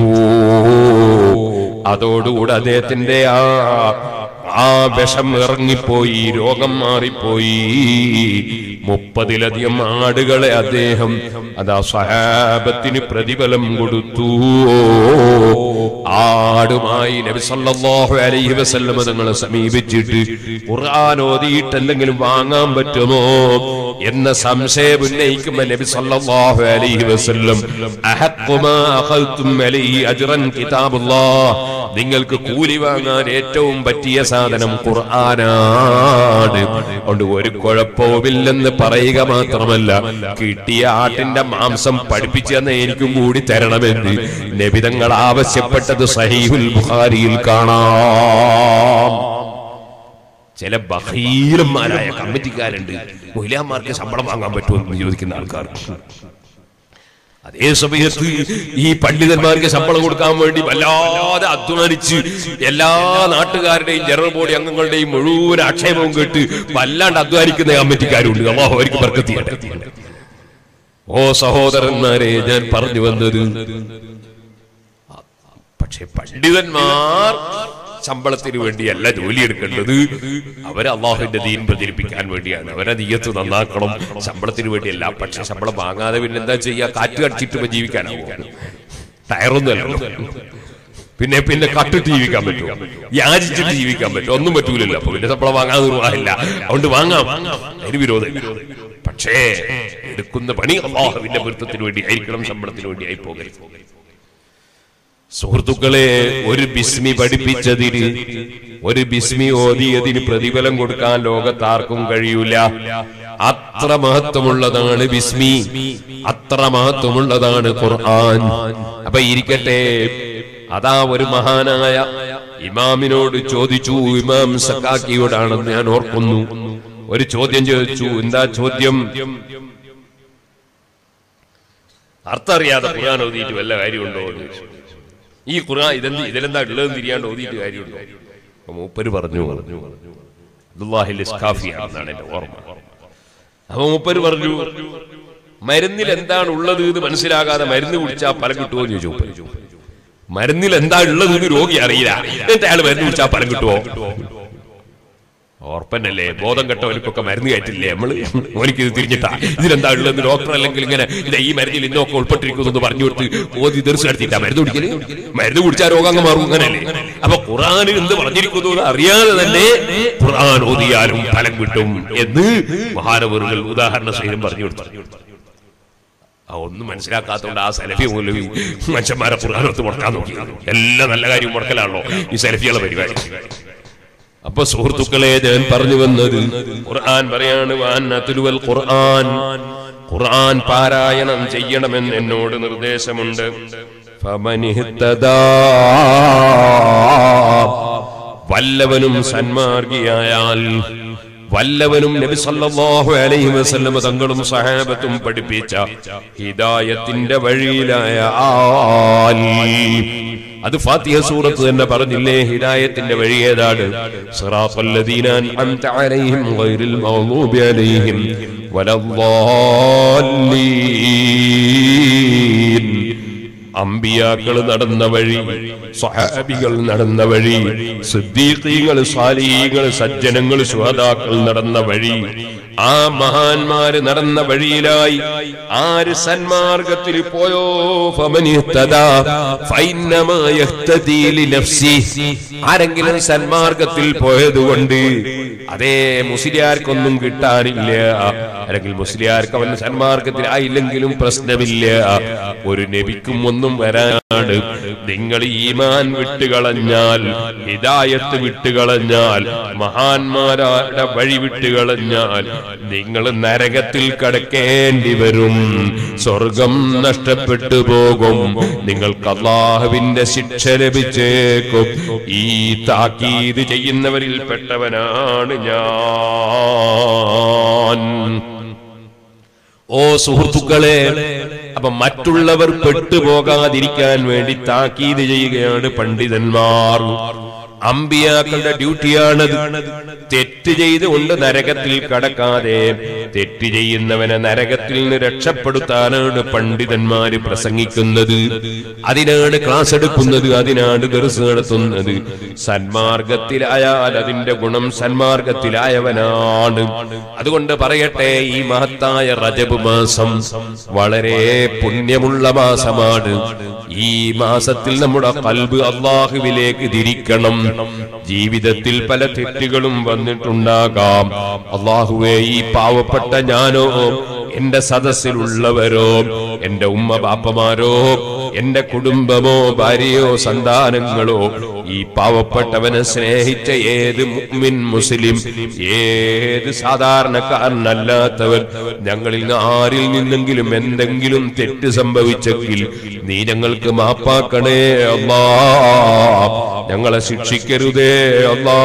അതോടുകൂടെ അദ്ദേഹത്തിന്റെ ആ ആ വിഷം ഇറങ്ങിപ്പോയി രോഗം മാറിപ്പോയി മുപ്പതിലധികം ആടുകളെ അദ്ദേഹം അതാ സഹാബത്തിന് പ്രതിഫലം കൊടുത്തു ആടുമായി നബി സല്ലല്ലാഹു അലൈഹി വസല്ലം തങ്ങളെ സമീപിച്ചിട്ട് ഖുർആൻ ഓതിയിട്ട് എന്തെങ്കിലും വാങ്ങാൻ പറ്റുമോ എന്ന സംശയം ഉന്നയിക്കുമ്പോൾ നബി സല്ലല്ലാഹു അലൈഹി വസല്ലം അഹഖു മാ അഖൽതും അലൈഹി അജ്റൻ കിതാബുല്ലാഹ് നിങ്ങൾക്ക് കൂലി വാങ്ങാൻ ഏറ്റവും പറ്റിയ സാധനം ഖുർആനാണ് അതുകൊണ്ട് ഒരു കുഴപ്പവുമില്ലെന്ന് പറയുക മാത്രമല്ല കിട്ടിയ ആട്ടിന്റെ മാംസം പഠിപ്പിച്ചു തന്ന എനിക്കും കൂടി തരണമെന്ന് നബിതങ്ങൾ ആവശ്യപ്പെട്ടത് സഹീഹുൽ ബുഖാരിയിൽ കാണാം ചില ബഹീലന്മാരായ കമ്മിറ്റിക്കാരുണ്ട് മൊയിലാന്മാർക്ക് ശമ്പളം വാങ്ങാൻ പറ്റുമെന്ന് ചോദിക്കുന്ന ആൾക്കാർ അതേ സമയത്ത് ഈ പണ്ഡിതന്മാർക്ക് ശമ്പളം കൊടുക്കാൻ വേണ്ടി വല്ലാതെ അധ്വാനിച്ച് എല്ലാ നാട്ടുകാരുടെയും ജനറൽ ബോഡി അംഗങ്ങളുടെയും മുഴുവൻ ആക്ഷേപവും കേട്ട് വല്ലാണ്ട് അധ്വാനിക്കുന്ന കമ്മിറ്റിക്കാരുണ്ട് അള്ളാഹു അവർക്ക് ബർക്കത്തിയട്ടെ ഓ സഹോദരന്മാരെ ഞാൻ പറഞ്ഞു വന്നത് പക്ഷെ പണ്ഡിതന്മാർ ശമ്പളത്തിന് വേണ്ടിയല്ല ജോലി എടുക്കേണ്ടത് അവർ അള്ളാഹുവിന്റെ ദീൻ പ്രചരിപ്പിക്കാൻ വേണ്ടിയാണ് അവരെ നീയത്ത് നന്നാക്കണം ശമ്പളത്തിന് വേണ്ടിയല്ല പക്ഷെ ശമ്പളം വാങ്ങാതെ പിന്നെ എന്താ ചെയ്യാ കാറ്റ് കടിച്ചിട്ട് ജീവിക്കാനാവും ടയറൊന്നുമല്ലോ പിന്നെ പിന്നെ കട്ടിട്ട് ജീവിക്കാൻ പറ്റുമോ യാചിച്ചിട്ട് ജീവിക്കാൻ പറ്റും ഒന്നും പറ്റൂലല്ലോ അപ്പൊ പിന്നെ ശമ്പളം വാങ്ങാതെ നിർവാഹമില്ല അതുകൊണ്ട് വാങ്ങാം അതിന് വിരോധമില്ല പക്ഷേ എടുക്കുന്ന പണി അള്ളാഹുവിന്റെ പൊരുത്തത്തിന് വേണ്ടി ആയിരിക്കണം ശമ്പളത്തിന് വേണ്ടി ആയി പോകരുത് സുഹൃത്തുക്കളെ ഒരു ബിസ്മി പഠിപ്പിച്ചതിന് ഒരു ബിസ്മി ഓതിയതിന് പ്രതിഫലം കൊടുക്കാൻ ലോകത്താർക്കും കഴിയൂല അത്ര മഹത്വമുള്ളതാണ് ബിസ്മി അത്ര മഹത്വമുള്ളതാണ് ഖുർആൻ അപ്പൊ ഇരിക്കട്ടെ അതാ ഒരു മഹാനായ ഇമാമിനോട് ചോദിച്ചു ഇമാം സക്കാക്കിയോടാണെന്ന് ഞാൻ ഓർക്കുന്നു ഒരു ചോദ്യം ചോദിച്ചു എന്താ ചോദ്യം അർത്ഥം അറിയാതെ ഖുർആൻ ഓതിയിട്ട് വല്ല കാര്യമുണ്ടോ എന്ന് ചോദിച്ചു ഈ ഖുർആൻ ഇതെന്ത് ഇതിലെന്താ ഉള്ളതെന്ന് തിരിയാണ്ട് ഓതിയിട്ട് കാര്യമുണ്ടോ അപ്പൊ മൂപ്പര് പറഞ്ഞു അബ്ദുല്ലാഹിൽ ഇസ്കാഫിയ എന്നാണ് എന്റെ ഓർമ്മ അപ്പൊ മൂപ്പര് പറഞ്ഞു മരുന്നിൽ എന്താണ് ഉള്ളത് എന്ന് മനസ്സിലാകാതെ മരുന്ന് കുടിച്ചാൽ ഫലം കിട്ടുമോ എന്ന് ചോദിച്ചു മൂപ്പര്. മരുന്നിൽ എന്താ ഉള്ളത് എന്ന് രോഗി അറിയില്ല എന്നിട്ട് അയാൾ മരുന്ന് കുടിച്ചാൽ ഫലം കിട്ടുമോ ഓർപ്പനല്ലേ ബോധം കെട്ടവനക്കൊക്കെ മരുന്ന് കയറ്റില്ലേ നമ്മള് ഓനിക്ക് ഇത് തിരിഞ്ഞിട്ടാ ഇതിലെന്താ ഉള്ളത് ഡോക്ടർ അല്ലെങ്കിൽ ഇങ്ങനെ ഇതാ ഈ മരുന്നിൽ ഇന്നൊക്കെ ഉൾപ്പെട്ടിരിക്കുന്നു എന്ന് പറഞ്ഞു കൊടുത്ത് ഓതി തെറിച്ച് നടത്തിയിട്ടാ മരുന്ന് കുടിക്കല് മരുന്ന് കുടിച്ചാൽ രോഗം അങ്ങ് മാറും അങ്ങനല്ലേ അപ്പൊ ഖുറാനിൽ എന്ത് പറഞ്ഞിരിക്കുന്നു എന്ന് അറിയാതെ തന്നെ ഖുർആൻ ഓതിയാലും ഫലം കിട്ടും എന്ന് മഹാനവറുകൾ ഉദാഹരണ സഹിതം പറഞ്ഞു കൊടുത്തു ആ ഒന്നും മനസ്സിലാക്കാത്തതുകൊണ്ട് ആ സെലഫി മൂലവി മനുഷ്യന്മാരെ ഖുർആാനൊത്ത് മുടക്കാൻ നോക്കി എല്ലാ നല്ല കാര്യം മുടക്കലാണല്ലോ ഈ സെലഫികളെ പരിപാടി അപ്പൊ സുഹൃത്തുക്കളെ ഞാൻ പറഞ്ഞു വന്നത് ഖുർആൻ പറയാണ് വാൻ അതുലുവൽ ഖുർആൻ ഖുർആൻ പാരായണം ചെയ്യണമെന്ന് എന്നോട് നിർദ്ദേശമുണ്ട് ഫമനിഹ്തദാ. വല്ലവനും സന്മാർഗിയായാൽ വല്ലവനും നബി സല്ലല്ലാഹു അലൈഹി വസല്ലം തങ്ങളും സഹാബത്തും പഠിപ്പിച്ച ഹിദായത്തിന്റെ വഴിയിലായ ആൽ അത് ഫാത്തിഹ സൂറത്ത് തന്നെ പറഞ്ഞില്ലേ ഹിദായത്തിന്റെ വഴി ഏതാണ് സിറാത്തല്ലദീന അൻഅംത അലൈഹിം ഗൈറിൽ മഗ്ദൂബി അലൈഹിം വലദ്ദാല്ലീൻ അമ്പിയാക്കൾ നടന്ന വഴി സ്വഹാബികൾ നടന്ന വഴി സിദ്ദീഖീങ്ങൾ സാലിഹീങ്ങൾ സജ്ജനങ്ങൾ ശുഹദാക്കൾ നടന്ന വഴി ആ മഹാന്മാര് നടന്ന വഴിയിലായി ആര് സന്മാർഗത്തിൽ പോയോ ഫമനിഹ്തദാ ഫൈന്നമാ യഹ്തദീ ലിനഫ്സി. ആരെങ്കിലും സന്മാർഗത്തിൽ പോയതുകൊണ്ട് അതേ മുസ്ലിയാർക്കൊന്നും കിട്ടാനില്ല അല്ലെങ്കിൽ മുസ്ലിയാർക്ക് അവൻ സന്മാർഗത്തിൽ ആയില്ലെങ്കിലും പ്രശ്നമില്ല ഒരു നബിക്കും ഒന്നും വരാനാണ് നിങ്ങൾ ഈമാൻ വിട്ടുകളഞ്ഞാൽ ഹിദായത്ത് വിട്ടുകളഞ്ഞാൽ മഹാന്മാരുടെ വഴി വിട്ടുകളഞ്ഞാൽ നിങ്ങൾ നരകത്തിൽ കടക്കേണ്ടി വരും സ്വർഗം നഷ്ടപ്പെട്ടു പോകും നിങ്ങൾക്ക് അള്ളാഹുവിന്റെ ശിക്ഷ ലഭിച്ചേക്കും ഈ താക്കീത് ചെയ്യുന്നവരിൽ പെട്ടവനാണ് ഞാൻ ഓ സുഹൃത്തുക്കളെ അപ്പൊ മറ്റുള്ളവർ പെട്ടുപോകാതിരിക്കാൻ വേണ്ടി താക്കീത് ചെയ്യുകയാണ് പണ്ഡിതന്മാർ അമ്പിയാക്കളുടെ ഡ്യൂട്ടിയാണത് തെറ്റ് ചെയ്തുകൊണ്ട് നരകത്തിൽ കടക്കാതെ തെറ്റ് ചെയ്യുന്നവനെ നരകത്തിൽ നിന്ന് രക്ഷപ്പെടുത്താനാണ് പണ്ഡിതന്മാര് പ്രസംഗിക്കുന്നത് അതിനാണ് ക്ലാസ് എടുക്കുന്നത് അതിനാണ് ദർസ് നടത്തുന്നത് സന്മാർഗത്തിലായാൽ അതിന്റെ ഗുണം സന്മാർഗത്തിലായവനാണ് അതുകൊണ്ട് പറയട്ടെ ഈ മഹത്തായ റജബ് മാസം വളരെ പുണ്യമുള്ള മാസമാണ് ഈ മാസത്തിൽ നമ്മുടെ കൽബ് അള്ളാഹുവിലേക്ക് തിരിക്കണം ജീവിതത്തിൽ പല തെറ്റുകളും വന്നിട്ടുണ്ടാകാം അള്ളാഹുവെ ഈ പാവപ്പെട്ട ഞാനോ എന്റെ സദസ്സിലുള്ളവരോ എന്റെ ഉമ്മ ബാപ്പമാരോ എന്റെ കുടുംബമോ ഭാര്യയോ സന്താനങ്ങളോ ഈ പാവപ്പെട്ടവനെ സ്നേഹിച്ച ഏത് മുഅ്മിൻ മുസ്ലിം ഏത് സാധാരണക്കാരനല്ലാത്തവൻ ഞങ്ങളിൽ നിന്ന് ആരിൽ നിന്നെങ്കിലും എന്തെങ്കിലും തെറ്റ് സംഭവിച്ചെങ്കിൽ നീ ഞങ്ങൾക്ക് മാപ്പാക്കണേ അല്ലാ ഞങ്ങളെ ശിക്ഷിക്കരുതേ അല്ലാ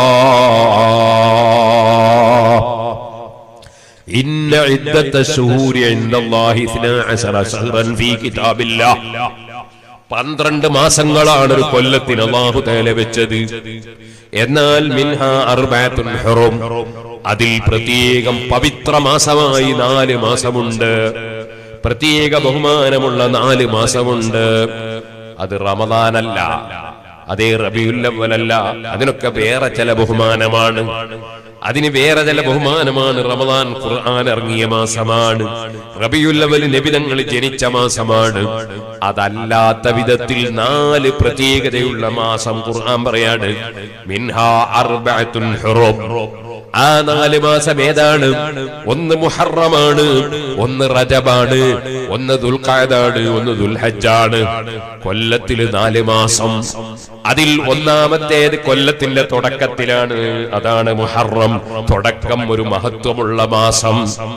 إن عدة الشهور عند الله 12 شهرا في كتاب الله പന്ത്രണ്ട് മാസങ്ങളാണ് ഒരു കൊല്ലത്തിന് അള്ളാഹു തേല വെച്ചത് എന്നാൽ മിൻഹ അർബാത്തുൻ ഹുറും അതിൽ പ്രത്യേകം പവിത്ര മാസമായി നാല് മാസമുണ്ട് പ്രത്യേക ബഹുമാനമുള്ള നാല് മാസമുണ്ട് അത് റമദാനല്ല അതേ റബിയുല്ലവലല്ല അതിനൊക്കെ വേറെ ചില ബഹുമാനമാണ് അതിന് വേറെ ചില ബഹുമാനമാണ് റമദാൻ ഖുർആൻ ഇറങ്ങിയ മാസമാണ് റബിയുല്ലവൽ നബിതങ്ങൾ ജനിച്ച മാസമാണ് അതല്ലാത്ത വിധത്തിൽ നാല് പ്രത്യേകതയുള്ള മാസം ഖുർആൻ പറയാണ് മിൻഹാ അർബഅത്തുൻ ഹുറും ആ നാല് മാസം ഏതാണ് ഒന്ന് മുഹറമാണ് ഒന്ന് റജബാണ് ഒന്ന് ദുൽഖാദാണ് ഒന്ന് ദുൽഹജ്ജാണ് കൊല്ലത്തില് നാല് മാസം അതിൽ ഒന്നാമത്തേത് കൊല്ലത്തിന്റെ തുടക്കത്തിലാണ് അതാണ് മുഹറം തുടക്കം ഒരു മഹത്വമുള്ള മാസം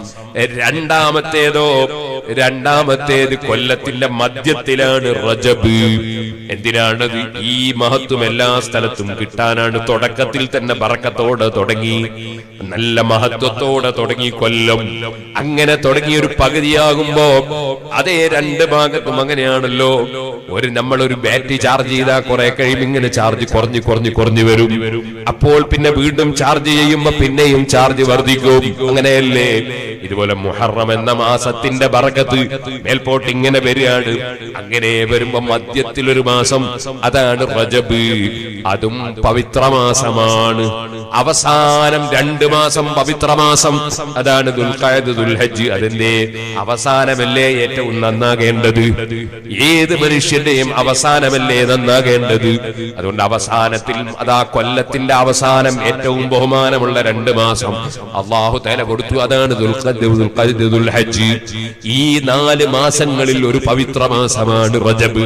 രണ്ടാമത്തേതോ രണ്ടാമത്തേത് കൊല്ലത്തിന്റെ മധ്യത്തിലാണ് റജബ് എന്തിനാണത് ഈ മഹത്വം എല്ലാ സ്ഥലത്തും കിട്ടാനാണ് തുടക്കത്തിൽ തന്നെ ബറക്കത്തോടെ തുടങ്ങി നല്ല മഹത്വത്തോടെ തുടങ്ങി കൊല്ലം അങ്ങനെ തുടങ്ങിയ ഒരു പകുതിയാകുമ്പോ അതേ രണ്ട് ഭാഗത്തും അങ്ങനെയാണല്ലോ ഒരു നമ്മൾ ഒരു ബാറ്ററി ചാർജ് ചെയ്താൽ കുറെ കഴിയുമ്പോൾ ഇങ്ങനെ ചാർജ് കുറഞ്ഞു കുറഞ്ഞു കുറഞ്ഞു വരും അപ്പോൾ പിന്നെ വീണ്ടും ചാർജ് ചെയ്യുമ്പോ പിന്നെയും ചാർജ് വർദ്ധിക്കും അങ്ങനെയല്ലേ ഇതുപോലെ മുഹറം എന്ന മാസത്തിന്റെ ബറക്കത്ത് മേൽപോട്ട് ഇങ്ങനെ വരികയാണ് അങ്ങനെ വരുമ്പോ മധ്യത്തിൽ ഒരു മാസം അതാണ് റജബ് അതും പവിത്ര മാസമാണ് അവസാനം രണ്ട് മാസം പവിത്ര മാസം അതാണ് ദുൽഖായത് ദുൽഹജ്ജ് അതിന്റെ അവസാനമല്ലേ ഏറ്റവും നന്നാകേണ്ടത് ഏത് മനുഷ്യന്റെയും അവസാനമല്ലേ നന്നാകേണ്ടത് അതുകൊണ്ട് അവസാനത്തിൽ അതാ കൊല്ലത്തിന്റെ അവസാനം ഏറ്റവും ബഹുമാനമുള്ള രണ്ട് മാസം അള്ളാഹു തല കൊടുത്തു അതാണ് ദുൽഖദ് ദുൽഖദ് ദുൽഹജ്ജ് ഈ നാല് മാസങ്ങളിൽ ഒരു പവിത്ര മാസമാണ് റജബ്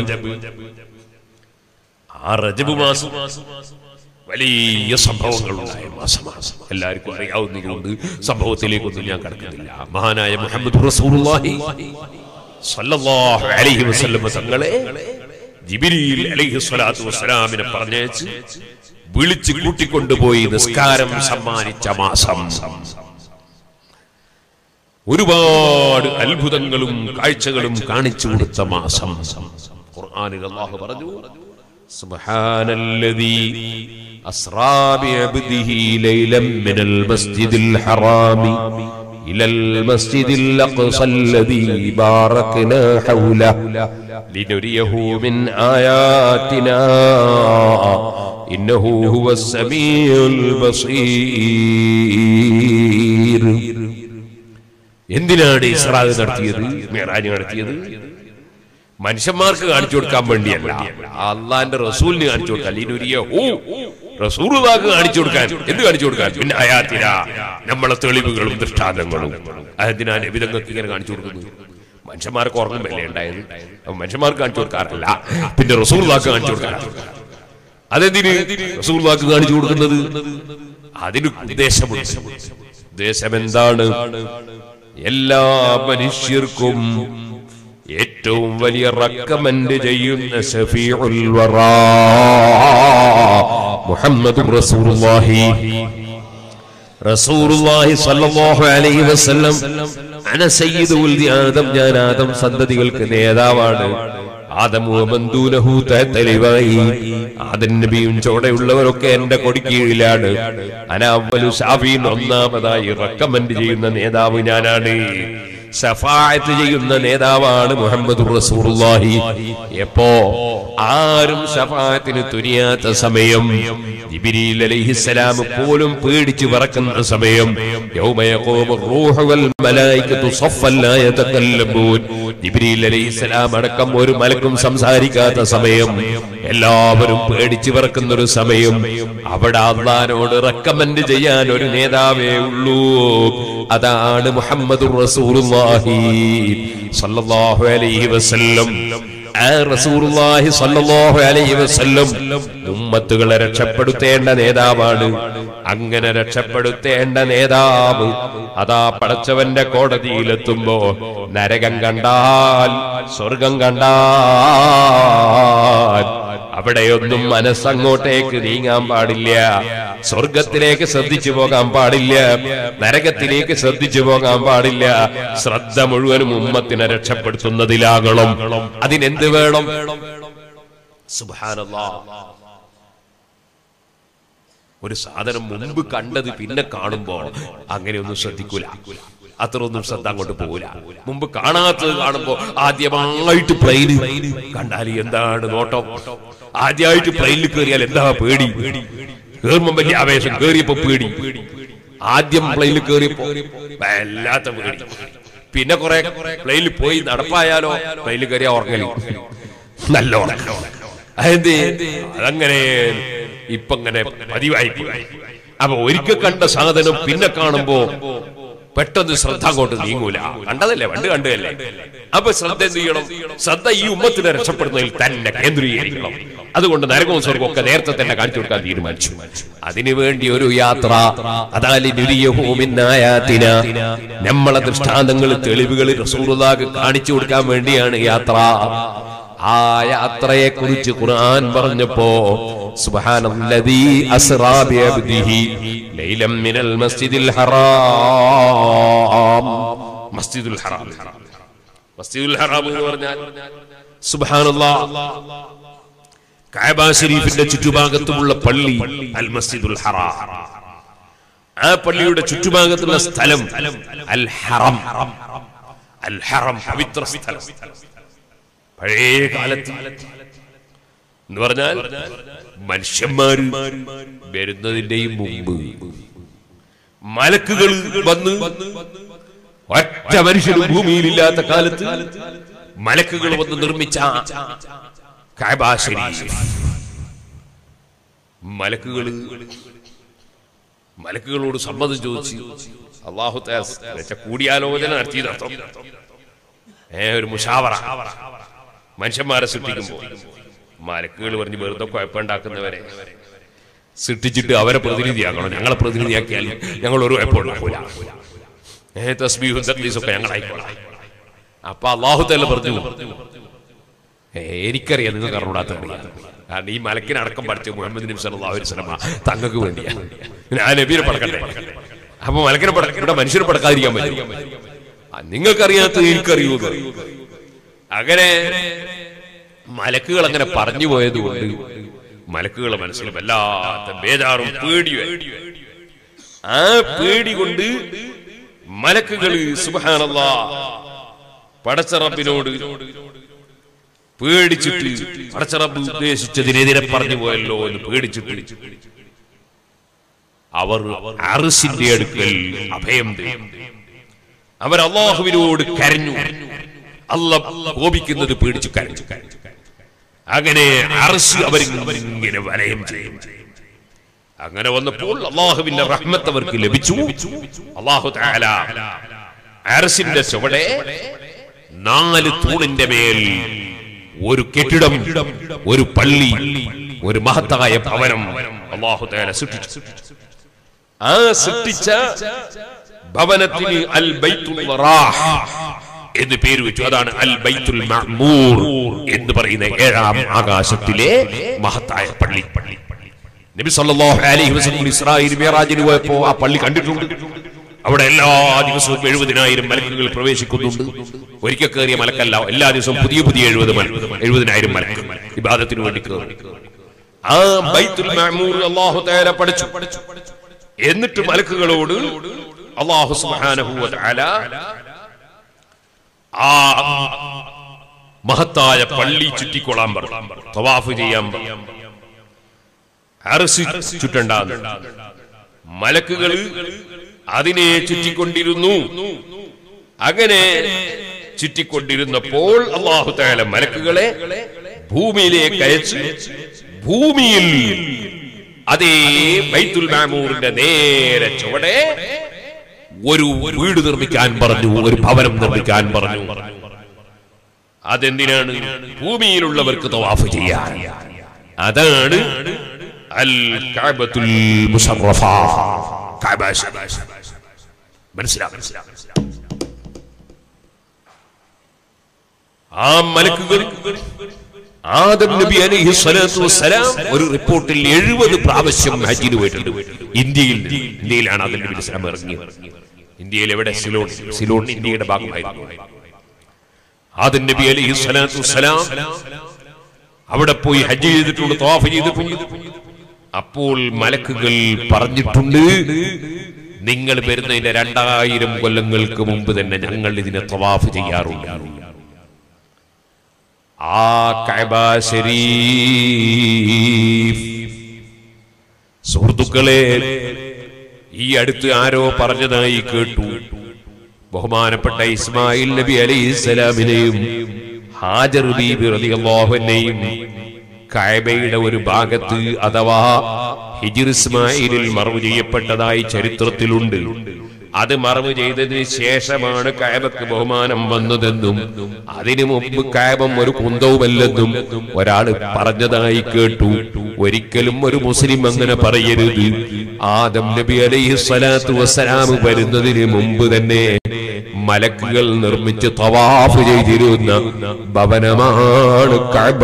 ആ റജബ് മാസം വലിയ സംഭവങ്ങളുണ്ടായ മാസമാണ് എല്ലാവർക്കും അറിയാവുന്നതുകൊണ്ട് സംഭവത്തിലേക്കൊന്നും ഞാൻ കടക്കുന്നില്ല മഹാനായ മുഹമ്മദ് റസൂലുള്ളാഹി സ്വല്ലല്ലാഹു അലൈഹി വസല്ലം തങ്ങളെ ജിബിരിയിൽ അലൈഹി സ്വലാത്തു വസ്സലാമിനെ പറഞ്ഞയച്ച് വിളിച്ച് കൂട്ടിക്കൊണ്ടുപോയി നിസ്കാരം സമ്മാനിച്ച മാസം ഒരുപാട് അത്ഭുതങ്ങളും കാഴ്ചകളും കാണിച്ചു കൊടുത്ത മാസം ഖുർആനിൽ അല്ലാഹു പറഞ്ഞു സുബ്ഹാനല്ലദീ അസ്റാ ബിഅബ്ദിഹി ലൈലൻ മിനൽ മസ്ജിദിൽ ഹറാമി إلى المسجد الأقصى الذي باركنا حوله لنريه من آياتنا إنه هو السميع البصير എന്തിനാണ് ഇസ്രാഗ് നടത്തിയത് മേറാജ് നടത്തിയത് മനുഷ്യന്മാർക്ക് കാണിച്ചു കൊടുക്കാൻ വേണ്ടിയല്ല അള്ളാന്റെ റസൂലിന് കാണിച്ചു കൊടുക്കാൻ ലീനുരിയ ഓ റസൂറുദാക്ക് കാണിച്ചു കൊടുക്കാൻ എന്ത് കാണിച്ചു കൊടുക്കാൻ പിന്നെ അയാത്തിര നമ്മളെ തെളിവുകളും ദൃഷ്ടാന്തങ്ങളും അതിനാ നബിതങ്ങൾക്ക് ഇങ്ങനെ കാണിച്ചു കൊടുക്കുന്നത് മനുഷ്യന്മാർക്ക് ഓർമ്മയല്ലേ ഉണ്ടായത് അപ്പൊ മനുഷ്യന്മാർക്ക് കാണിച്ചു കൊടുക്കാറല്ല പിന്നെ റസൂറുദാക്ക് കാണിച്ചു കൊടുക്കാൻ അതെന്തിന് റസൂറുദാക്ക് കാണിച്ചു കൊടുക്കുന്നത് അതിന് ഉദ്ദേശമുണ്ട് ഉദ്ദേശം എന്താണ് എല്ലാ മനുഷ്യർക്കും ഏറ്റവും വലിയ റക്കമെന്റ് ചെയ്യുന്ന ഷഫീഉൽ വറാ മുഹമ്മദ് റസൂലുള്ളാഹി റസൂലുള്ളാഹി സ്വല്ലല്ലാഹു അലൈഹി വസല്ലം അന സയ്യിദു ഉൽദി ആദം ഞാൻ ആദം സന്തതികൾക്ക് നേതാവാണ് ആദം വമന്ദൂനഹു തഹ്തലിവായി ആദം നബിയും ചോടെയുള്ളവരൊക്കെ എന്റെ കൊടിക്കീഴിലാണ് അനാവലു ഷാഫീൻ ഒന്നാമതായി റെക്കമെൻഡ് ചെയ്യുന്ന നേതാവ് ഞാനാണ് ഷഫായത്ത് ചെയ്യുന്ന നേതാവാണ് മുഹമ്മദ് റസൂലുള്ളാഹി എപ്പോ ആരും ഷഫായത്തിന് തുനിയാത്ത സമയം ജിബിരിൽ അലൈഹിസ്സലാം പോലും പേടിച്ചു പറക്കുന്ന സമയം യൗമ യഖൂമു റൂഹു വൽ മലായികതു സഫ്ഫൻ ലാ യതകല്ലമൂൻ ജിബ്രീൽ അലൈഹിസ്സലാം അടക്കം ഒരു മലക്കും സംസാരിക്കാത്ത സമയം എല്ലാവരും പേടിച്ചു പറക്കുന്ന ഒരു സമയം അവിടെ അള്ളഹാനോട് റെക്കമെൻഡ് ചെയ്യാൻ ഒരു നേതാവേ ഉള്ളൂ അതാണ് മുഹമ്മദ് റസൂലുള്ളാഹി സല്ലല്ലാഹു അലൈഹി വസല്ലം ആ റസൂലുള്ളാഹി സ്വല്ലല്ലാഹു അലൈഹി വസല്ലം ഉമ്മത്തുകളെ രക്ഷപ്പെടുത്തേണ്ട നേതാവാണ് അങ്ങനെ രക്ഷപ്പെടുത്തേണ്ട നേതാവ് അതാ പടച്ചവന്റെ കോടതിയിലെത്തുമ്പോ നരകം കണ്ടാൽ സ്വർഗം കണ്ടാൽ അവിടെയൊന്നും മനസ്സങ്ങോട്ടേക്ക് നീങ്ങാൻ പാടില്ല സ്വർഗത്തിലേക്ക് ശ്രദ്ധിച്ചു പോകാൻ പാടില്ല നരകത്തിലേക്ക് ശ്രദ്ധിച്ചു പോകാൻ പാടില്ല ശ്രദ്ധ മുഴുവനും ഉമ്മത്തിനെ രക്ഷപ്പെടുത്തുന്നതിലാകണം അതിനെന്ത് വേണം സുബ്ഹാനല്ലാ ഒരു സാധനം മുൻപ് കണ്ടത് പിന്നെ കാണുമ്പോൾ അങ്ങനെയൊന്നും ശ്രദ്ധിക്കൂല അത്രയൊന്നും ശ്രദ്ധ അങ്ങോട്ട് പോകൂല മുമ്പ് കാണാത്തത് കാണുമ്പോ ആദ്യമായിട്ട് പ്ലെയിന് കണ്ടാൽ എന്താണ് നോട്ടം ആദ്യമായിട്ട് പ്ലെയിനിൽ കയറിയാൽ എന്താ പേടി കേറുമ്പോ വലിയ ആവേശം കേറിയപ്പോ പേടി ആദ്യം പ്ലെയിനിൽ കയറിയപ്പോ വല്ലാത്ത പേടി പിന്നെ കുറെ പ്ലെയിനിൽ പോയി നടപ്പായാലോ പ്ലെയിനിൽ കയറിയ ഉറങ്ങലി നല്ല ഉറക്കം അതെന്ത് അതങ്ങനെ ഇപ്പൊ ഇങ്ങനെ പതിവായി പോയി. അപ്പൊ ഒരിക്കൽ കണ്ട സാധനം പിന്നെ കാണുമ്പോ പെട്ടെന്ന് ശ്രദ്ധ അങ്ങോട്ട് നീങ്ങൂല കണ്ടതല്ലേ പണ്ട് കണ്ടതല്ലേ അപ്പൊ ശ്രദ്ധ എന്ത് ചെയ്യണം ശ്രദ്ധ ഈ ഉമ്മത്തിനെ രക്ഷപ്പെടുന്നതിൽ തന്നെ കേന്ദ്രീകരിക്കണം അതുകൊണ്ട് നരകവും സ്വർഗവും ഒക്കെ നേരത്തെ തന്നെ കാണിച്ചു കൊടുക്കാൻ തീരുമാനിച്ചു അതിനുവേണ്ടി ഒരു യാത്ര അതാലിനുരിയഹൂമിന്നായാത്തിന നമ്മളെ ദൃഷ്ടാന്തങ്ങൾ തെളിവുകൾ റസൂറുദാക്ക് കാണിച്ചു കൊടുക്കാൻ വേണ്ടിയാണ് യാത്ര ആ യാത്രയെ കുറിച്ച് ഖുർആൻ പറഞ്ഞപ്പോ സുബ്ഹാനല്ലദീ അസ്റാ ബിഅബ്ദിഹി ലൈലം മിനൽ മസ്ജിദിൽ ഹറാം മസ്ജിദുൽ ഹറാം മസ്ജിദുൽ ഹറാം എന്ന് പറഞ്ഞാൽ സുബ്ഹാനല്ലാഹ് കഅബ ശരീഫിന്റെ ചുറ്റുഭാഗത്തുമുള്ള പള്ളി അൽ മസ്ജിദുൽ ഹറാം ആ പള്ളിയുടെ ചുറ്റുഭാഗത്തുള്ള സ്ഥലം അൽ ഹറം അൽ ഹറം പവിത്ര സ്ഥലം പഴയ കാലത്ത് എന്ന് പറഞ്ഞാൽ മനുഷ്യന്മാര് വരുന്നതിന്റെയും മുമ്പ് മലക്കുകൾ വന്ന് ഒറ്റ മനുഷ്യനും ഭൂമിയിലില്ലാത്ത കാലത്ത് മലക്കുകൾ വന്ന് നിർമ്മിച്ച കഅബ ശരീഫ് മലക്കുകൾ മലക്കുകളോട് സമ്മതം ചോദിച്ചു അള്ളാഹു കൂടിയാലോചന നടത്തിയതർത്ഥം ഏ ഒരു മുഷാവറ മനുഷ്യന്മാരെ സൃഷ്ടിക്കുമ്പോൾ മലക്കുകൾ പറഞ്ഞ് വെറുതെ കുഴപ്പമുണ്ടാക്കുന്നവരെ സൃഷ്ടിച്ചിട്ട് അവരെ പ്രതിനിധിയാക്കണം ഞങ്ങളെ പ്രതിനിധിയാക്കിയാൽ ഞങ്ങൾ ഒരു കുഴപ്പമുണ്ടാക്കൂല ഏ തസ്ബീഹും തക്ലീസും ഒക്കെ ഞങ്ങളായിക്കോളാം അപ്പൊ അള്ളാഹു തല്ല പറഞ്ഞു "ഏ, എനിക്കറിയാം നിങ്ങൾക്ക് അറിഞ്ഞൂടാത്ത അറിയാം കാരണം ഈ മലക്കിനടക്കം പഠിച്ച മുഹമ്മദ് നബി സല്ലല്ലാഹു അലൈഹി വസല്ലമ തങ്ങൾക്ക് വേണ്ടിയാ ഞാൻ നബീനെ പടക്കട്ടെ അപ്പൊ മലക്കിനെ പട ഇവിടെ മനുഷ്യനെ പടക്കാതിരിക്കാൻ പറ്റും ആ, നിങ്ങൾക്കറിയാത്തത് എനിക്കറിയൂ അങ്ങനെ മലക്കുകൾ അങ്ങനെ പറഞ്ഞു പോയത് കൊണ്ട് മലക്കുകളെ മനസ്സിൽ വല്ലാത്ത ബേജാറും പേടിയും ആ പേടി കൊണ്ട് മലക്കുകൾ സുബാനല്ല പടച്ചറബിനോട് പേടിച്ചിട്ട് പടച്ചറബ് ഉദ്ദേശിച്ചതിനെതിരെ പറഞ്ഞു പോയല്ലോ എന്ന് പേടിച്ചിട്ട് അവർ അറസിന്റെ അടുക്കൽ അഭയം തേടി അവർ അള്ളാഹുവിനോട് കരഞ്ഞു അല്ല കോപിക്കുന്നത് പേടിച്ചു കരഞ്ഞു അങ്ങനെ അറസ് അവരിങ്ങനെ വലയം ചെയ്യും അങ്ങനെ വന്നപ്പോൾ അള്ളാഹുവിന്റെ റഹ്മത്ത് അവർക്ക് ലഭിച്ചു അള്ളാഹു താല അറസിന്റെ ചുവടെ നാല് തൂണിന്റെ മേൽ ഒരു കെട്ടിടം ഒരു പള്ളി ഒരു മഹത്തായ ഭവനം അള്ളാഹു താല സൃഷ്ടിച്ചു ആ സൃഷ്ടിച്ച ഭവനത്തിന് അൽ ബൈത്തുൽ വറാഹ് എന്ന് പേര് വെച്ചു അതാണ് അൽ ബൈത്തുൽ മഅ്മൂർ എന്ന് പറയുന്ന ഏഴാം ആകാശത്തിലെ മഹത്തായ പള്ളി നബി സല്ലല്ലാഹു അലൈഹി വസല്ലം ഇസ്രായേൽ മിറാജിന് പോയപ്പോൾ ആ പള്ളി കണ്ടിട്ടുണ്ട് അവിടെ എല്ലാ ദിവസവും എഴുപതിനായിരം മലക്കുകൾ പ്രവേശിക്കുന്നുണ്ട് ഒരിക്കൽ കയറിയ മലക്കല്ല എല്ലാ ദിവസവും പുതിയ പുതിയ എഴുപത് എഴുപതിനായിരം മലക്ക് വിവാദത്തിന് വേണ്ടി കയറി ആ ബൈത്തുൽ മഅ്മൂർ അല്ലാഹു തആല പഠിച്ചു എന്നിട്ട് മലക്കുകളോട് അള്ളാഹു സുബ്ഹാനഹു വ തആല ആ മഹത്തായ പള്ളി ചുറ്റിക്കൊള്ളാൻ പറഞ്ഞു തവാഫ് ചെയ്യാൻ പറഞ്ഞു അറസ് ചുറ്റണ്ടാന്ന് മലക്കുകൾ അതിനെ ചുറ്റിക്കൊണ്ടിരുന്നു അങ്ങനെ ചുറ്റിക്കൊണ്ടിരുന്നപ്പോൾ അള്ളാഹു തആല മലക്കുകളെ ഭൂമിയിലേക്ക് അയച്ച് ഭൂമിയിൽ അതേ ബൈത്തുൽ മാമൂറിന്റെ നേരെ ചുവടെ ഒരു വീട് നിർമ്മിക്കാൻ പറഞ്ഞു ഒരു ഭവനം നിർമ്മിക്കാൻ പറഞ്ഞു അതെന്തിനാണ് ഭൂമിയിലുള്ളവർക്ക് തവാഫ് ചെയ്യാൻ അതാണ് അൽ കഅബത്തുൽ മുശറഫ കഅബ മനസ്സിലാ ആ മലക്കുകൾ ആദം നബി അലൈഹി സ്വലാത്തു വസ്സലാം ഒരു റിപ്പോർട്ടിൽ എഴുപത് പ്രാവശ്യം ഹജ്ജിന് പോയിട്ടുണ്ട് ഇന്ത്യയിൽ ഇന്ത്യയിലാണ് ആദം നബി ഇസ്ലാം ഇറങ്ങിയത് ഇന്ത്യയിൽ എവിടെ സിലോൺ സിലോൺ ഇന്ത്യയുടെ ഭാഗമായിരുന്നു ആദം നബി അലൈഹി സ്വലാത്തു വസ്സലാം അവിടെ പോയി ഹജ്ജ് ചെയ്തിട്ടുണ്ട് തവാഫ് ചെയ്തിട്ടുണ്ട് അപ്പോൾ മലക്കുകൾ പറഞ്ഞിട്ടുണ്ട് നിങ്ങൾ വരുന്നതിന്റെ രണ്ടായിരം കൊല്ലങ്ങൾക്ക് മുമ്പ് തന്നെ ഞങ്ങൾ ഇതിനെ തവാഫ് ചെയ്യാറുണ്ട് ആ കഅബ ശരീഫ് സുഹൃത്തുക്കളെ ഈ അടുത്ത് ആരോ പറഞ്ഞതായി കേട്ടു ബഹുമാനപ്പെട്ട ഇസ്മായിൽ നബി അലൈഹി സ്വലാമിനെയും ഹാജർ ബീബി റളിയല്ലാഹുവിനെയും കഅബയുടെ ഒരു ഭാഗത്ത് അഥവാ ഹിജിർ ഇസ്മായിലിൽ മറവ് ചെയ്യപ്പെട്ടതായി ചരിത്രത്തിലുണ്ട് അത് മറവ് ചെയ്തതിന് ശേഷമാണ് കയബക്ക് ബഹുമാനം വന്നതെന്നും അതിനു മുമ്പ് കയബം ഒരു കുന്തവുമല്ലെന്നും ഒരാൾ പറഞ്ഞതായി കേട്ടു ഒരിക്കലും ഒരു മുസ്ലിം അങ്ങനെ പറയരുത് ആദം നബി അലൈഹി സ്വലാത്തു വസ്സലാം വരുന്നതിന് മുമ്പ് തന്നെ മലക്കുകൾ നിർമ്മിച്ച് തവാഫ് ചെയ്തിരുന്ന ഭവനമാണ് കഅബ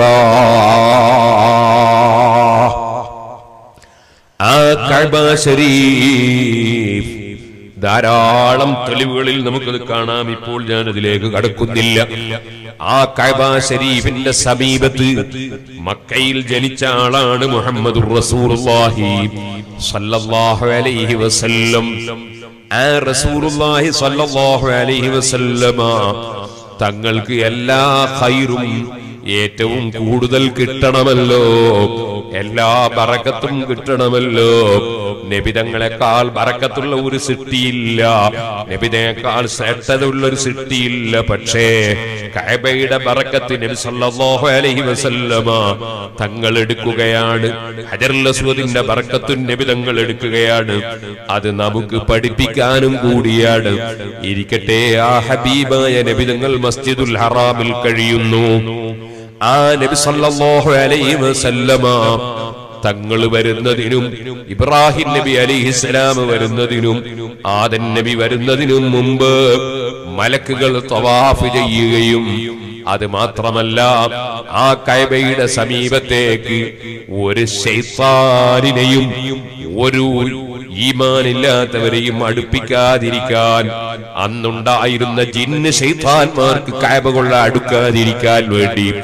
ആ കഅബ ശരീഫ് ധാരാളം തെളിവുകളിൽ നമുക്കത് കാണാം ഇപ്പോൾ ഞാൻ അതിലേക്ക് കടക്കുന്നില്ല ആ കഅബ ശരീഫിന്റെ സമീപത്ത് മക്കയിൽ ജനിച്ച ആളാണ് മുഹമ്മദ് റസൂലുള്ളാഹി സല്ലല്ലാഹു അലൈഹി വസല്ലം ആ റസൂലുള്ളാഹി സല്ലല്ലാഹു അലൈഹി വസല്ലമ തങ്ങൾക്ക് എല്ലാ ഖൈറും ഏറ്റവും കൂടുതൽ കിട്ടണമല്ലോ എല്ലാ ബറക്കത്തും കിട്ടണമല്ലോ നബിതങ്ങളെക്കാൾ ബറക്കത്തുള്ള ഒരു സൃഷ്ടിയില്ല നബിതേക്കാൾ ശ്രേഷ്ഠതയുള്ള ഒരു സൃഷ്ടിയില്ല പക്ഷേ കഅബയുടെ ബറക്കത്ത് നബി സല്ലല്ലാഹു അലൈഹി വസല്ലമ തങ്ങൾ എടുക്കുകയാണ് ഹജറുൽ അസ്വദിന്റെ ബറക്കത്തും നബി തങ്ങൾ എടുക്കുകയാണ് അത് നമുക്ക് പഠിപ്പിക്കാനും കൂടിയാണ് ഇരിക്കട്ടെ ആ ഹബീബായ നബി തങ്ങൾ മസ്ജിദുൽ ഹറാമിൽ കഴിയുന്നു ആ നബി സല്ലല്ലാഹു അലൈഹി വസല്ലമ തങ്ങൾ വരുന്നതിനും ഇബ്രാഹിം നബി അലിഹിസ്ലാം വരുന്നതിനും ആദൻ നബി വരുന്നതിനും മുമ്പ് മലക്കുകൾ തവാഫ് ചെയ്യുകയും അത് മാത്രമല്ല ആ കൈബയുടെ സമീപത്തേക്ക് ഒരു ശൈത്താനിനെയും ഒരു ഈമാനില്ലാത്തവരെയും അടുപ്പിക്കാതിരിക്കാൻ അന്നുണ്ടായിരുന്ന ജിന്ന് ശൈത്താന്മാർക്ക് കയബ കൊള്ള അടുക്കാതിരിക്കാൻ വേണ്ടി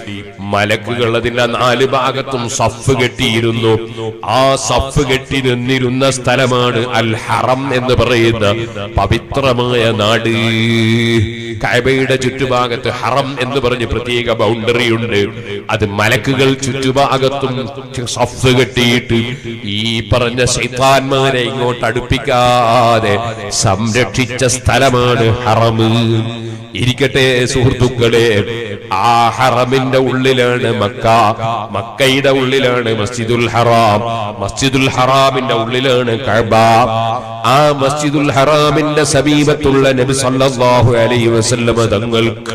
മലക്കുകൾ അതിന്റെ നാല് ഭാഗത്തും സഫ് കെട്ടിയിരുന്നു ആ സഫ് കെട്ടി നിന്നിരുന്ന സ്ഥലമാണ് അൽ ഹറം എന്ന് പറയുന്ന പവിത്രമായ നാട് കഅബയുടെ ചുറ്റുഭാഗത്ത് ഹറം എന്ന് പറഞ്ഞ് പ്രത്യേക ബൗണ്ടറി ഉണ്ട് അത് മലക്കുകൾ ചുറ്റുഭാഗത്തും സഫ് കെട്ടിയിട്ട് ഈ പറഞ്ഞ ശൈത്താന്മാരെ ഇങ്ങോട്ട് അടുപ്പിക്കാതെ സംരക്ഷിച്ച സ്ഥലമാണ് ഹറം ഇരിക്കട്ടെ സുഹൃത്തുക്കളെ ആ ഹറമിന്റെ ഉള്ളിലാണ് മക്ക മക്കയുടെ ഉള്ളിലാണ് മസ്ജിദുൽ ഹറാം മസ്ജിദുൽ ഹറാമിന്റെ ഉള്ളിലാണ് കഅബ ആ മസ്ജിദുൽ ഹറാമിന്റെ സമീപത്തുള്ള നബി സല്ലല്ലാഹു അലൈഹി വസല്ലമ തങ്ങൾക്ക്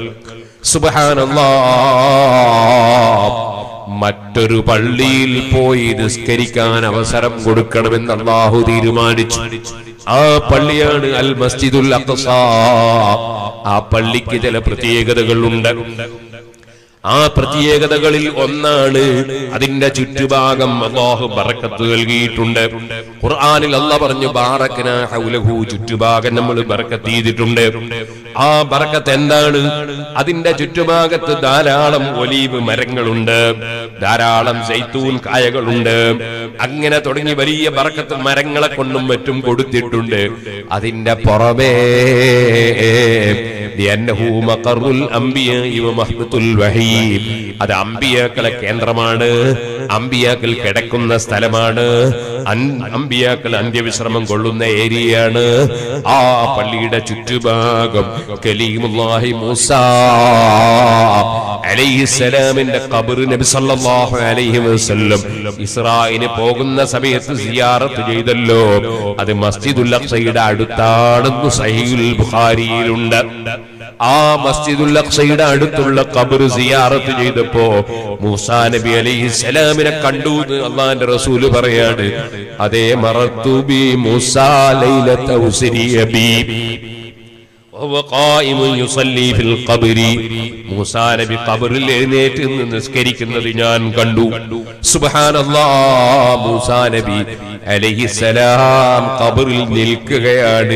സുബ്ഹാനല്ലാഹ് മറ്റൊരു പള്ളിയിൽ പോയി നിസ്കരിക്കാൻ അവസരം കൊടുക്കണമെന്ന് അള്ളാഹു തീരുമാനിച്ചു ആ പള്ളിയാണ് അൽ മസ്ജിദുൽ അഖ്സ ആ പള്ളിക്ക് ചില പ്രത്യേകതകളുണ്ട് ആ പ്രത്യേകതകളിൽ ഒന്നാണ് അതിന്റെ ചുറ്റുഭാഗം അള്ളാഹു ബറക്കത്ത് നൽകിയിട്ടുണ്ട് ഖുർആനിൽ അല്ല പറഞ്ഞു ബാറക്കന ഹൗലഹു ചുറ്റുഭാഗം നമ്മൾ ബറക്കത്ത് ചെയ്തിട്ടുണ്ട് ആ ബറക്കത്ത് എന്താണ് അതിന്റെ ചുറ്റുഭാഗത്ത് ധാരാളം ഒലീവ് മരങ്ങളുണ്ട് ധാരാളം സൈത്തൂൻ കായകളുണ്ട് അങ്ങനെ തുടങ്ങി വലിയ ബറക്കത്ത് മരങ്ങളെ കൊണ്ടും മറ്റും കൊടുത്തിട്ടുണ്ട് അതിന്റെ പുറമേ لأنه مقر الأنبياء ومهبط الوحي അത് അമ്പിയാക്കളെ കേന്ദ്രമാണ് അമ്പിയാക്കൾ കിടക്കുന്ന സ്ഥലമാണ് അൻ- അമ്പിയാക്കൾ അന്ത്യവിശ്രമം കൊള്ളുന്ന ഏരിയയാണ് ആ പള്ളിയുടെ ചുറ്റുഭാഗം കലീമുല്ലാഹി മൂസ അലൈഹിസ്സലാമിന്റെ ഖബർ നബി സല്ലല്ലാഹു അലൈഹി വസല്ലം ഇസ്രായിന് പോകുന്ന സമയത്ത് സിയാറത്ത് ചെയ്തല്ലോ അത് മസ്ജിദുൽ അഖ്സയുടെ അടുത്താണെന്ന് സഹീഹുൽ ബുഖാരിയിലുണ്ട് ആ മസ്ജിദുൽ അഖ്സയുടെ അടുത്തുള്ള ഖബർ സിയാറത്ത് ചെയ്തപ്പോ മൂസാ നബി അലൈഹിസ്സലാമിനെ കണ്ടു എന്ന് അള്ളാന്റെ റസൂല് പറയാണ് അതേ മറത്തുബി മൂസാ ലൈലത ഉസ്രിയ ബി وهو قائم يصلي في القبر മൂസാ നബി ഖബറിൽ എഴുന്നേറ്റ് നിന്ന് നിസ്കരിക്കുന്നത് ഞാൻ കണ്ടു സുബ്ഹാനല്ലാ മൂസാ നബി അലൈഹിസ്സലാം ഖബറിൽ നിൽക്കുകയാണ്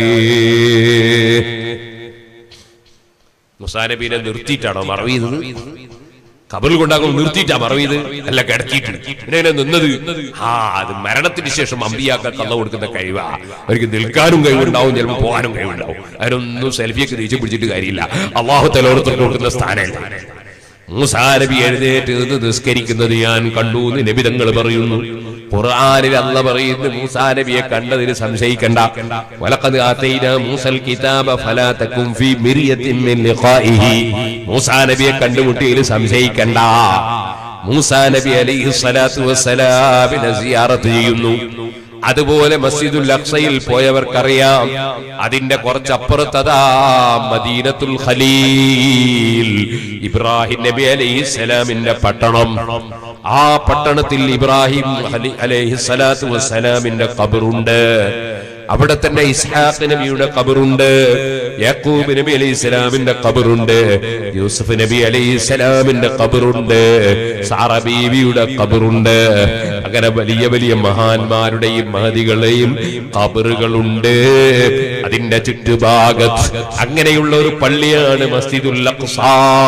മൂസാ നബീനെ നിർത്തിയിട്ടാണോ മറവ് ചെയ്തത് കബറിൽ കൊണ്ടാകുമ്പോൾ നിർത്തിയിട്ടാ മറവ് ചെയ്ത് അല്ല കിടത്തിയിട്ട് പിന്നെ ഇങ്ങനെ നിന്നത് ആ അത് മരണത്തിന് ശേഷം അമ്പിയാക്ക കള്ള കൊടുക്കുന്ന കഴിവാ അവർക്ക് നിൽക്കാനും കഴിവുണ്ടാവും ചിലപ്പോൾ പോകാനും കഴിവുണ്ടാവും അതിനൊന്നും സെൽഫിയൊക്കെ തിരിച്ചു പിടിച്ചിട്ട് കാര്യമില്ല അള്ളാഹു തലോടത്തോട്ട് കൊടുക്കുന്ന സ്ഥാനമല്ല മൂസാ നബി എഴുന്നേറ്റ് നിന്ന് നിസ്കരിക്കുന്നത് ഞാൻ കണ്ടു എന്ന് നബിതങ്ങൾ പറയുന്നു ഖുർആനിൽ അല്ല പറയുന്നു മൂസാ നബിയെ കണ്ടതിന് സംശയിക്കണ്ട വലഖദ് ആതൈന മൂസൽ കിതാബ ഫലാ തകും ഫീ മിർയത്തിൻ മിൻ ലിഖാഇഹി മൂസാ നബിയെ കണ്ടുമുട്ടിയതിൽ സംശയിക്കണ്ട മൂസാ നബി അലൈഹി സ്വലാത്തു വസ്സലാമിനെ സിയാറത്ത് ചെയ്യുന്നു അതുപോലെ മസ്ജിദുൽ അക്സയിൽ പോയവർക്കറിയാം അതിന്റെ കുറച്ചപ്പുറത്തതാ മദീനത്തുൽ ഖലീൽ ഇബ്രാഹിം നബി അലൈഹി സ്വലാമിന്റെ പട്ടണം ആ പട്ടണത്തിൽ ഇബ്രാഹിം അലൈഹി സ്വലാത്തു വസ്സലാമിന്റെ ഖബറുണ്ട് അവിടെ തന്നെ ഇസ്ഹാഖ് നബിയുടെ ഖബറുണ്ട് യാക്കൂബ് നബി അലൈഹി സ്വലാമിന്റെ ഖബറുണ്ട് യൂസുഫ് നബി അലൈഹി സ്വലാമിന്റെ ഖബറുണ്ട് സാറ ബീവിയുടെ ഖബറുണ്ട് അങ്ങനെ വലിയ വലിയ മഹാന്മാരുടെയും മഹതികളെയും ഖബറുകളുണ്ട് അതിന്റെ ചുറ്റുഭാഗത്ത് അങ്ങനെയുള്ള ഒരു പള്ളിയാണ് മസ്ജിദുൽ അഖ്സ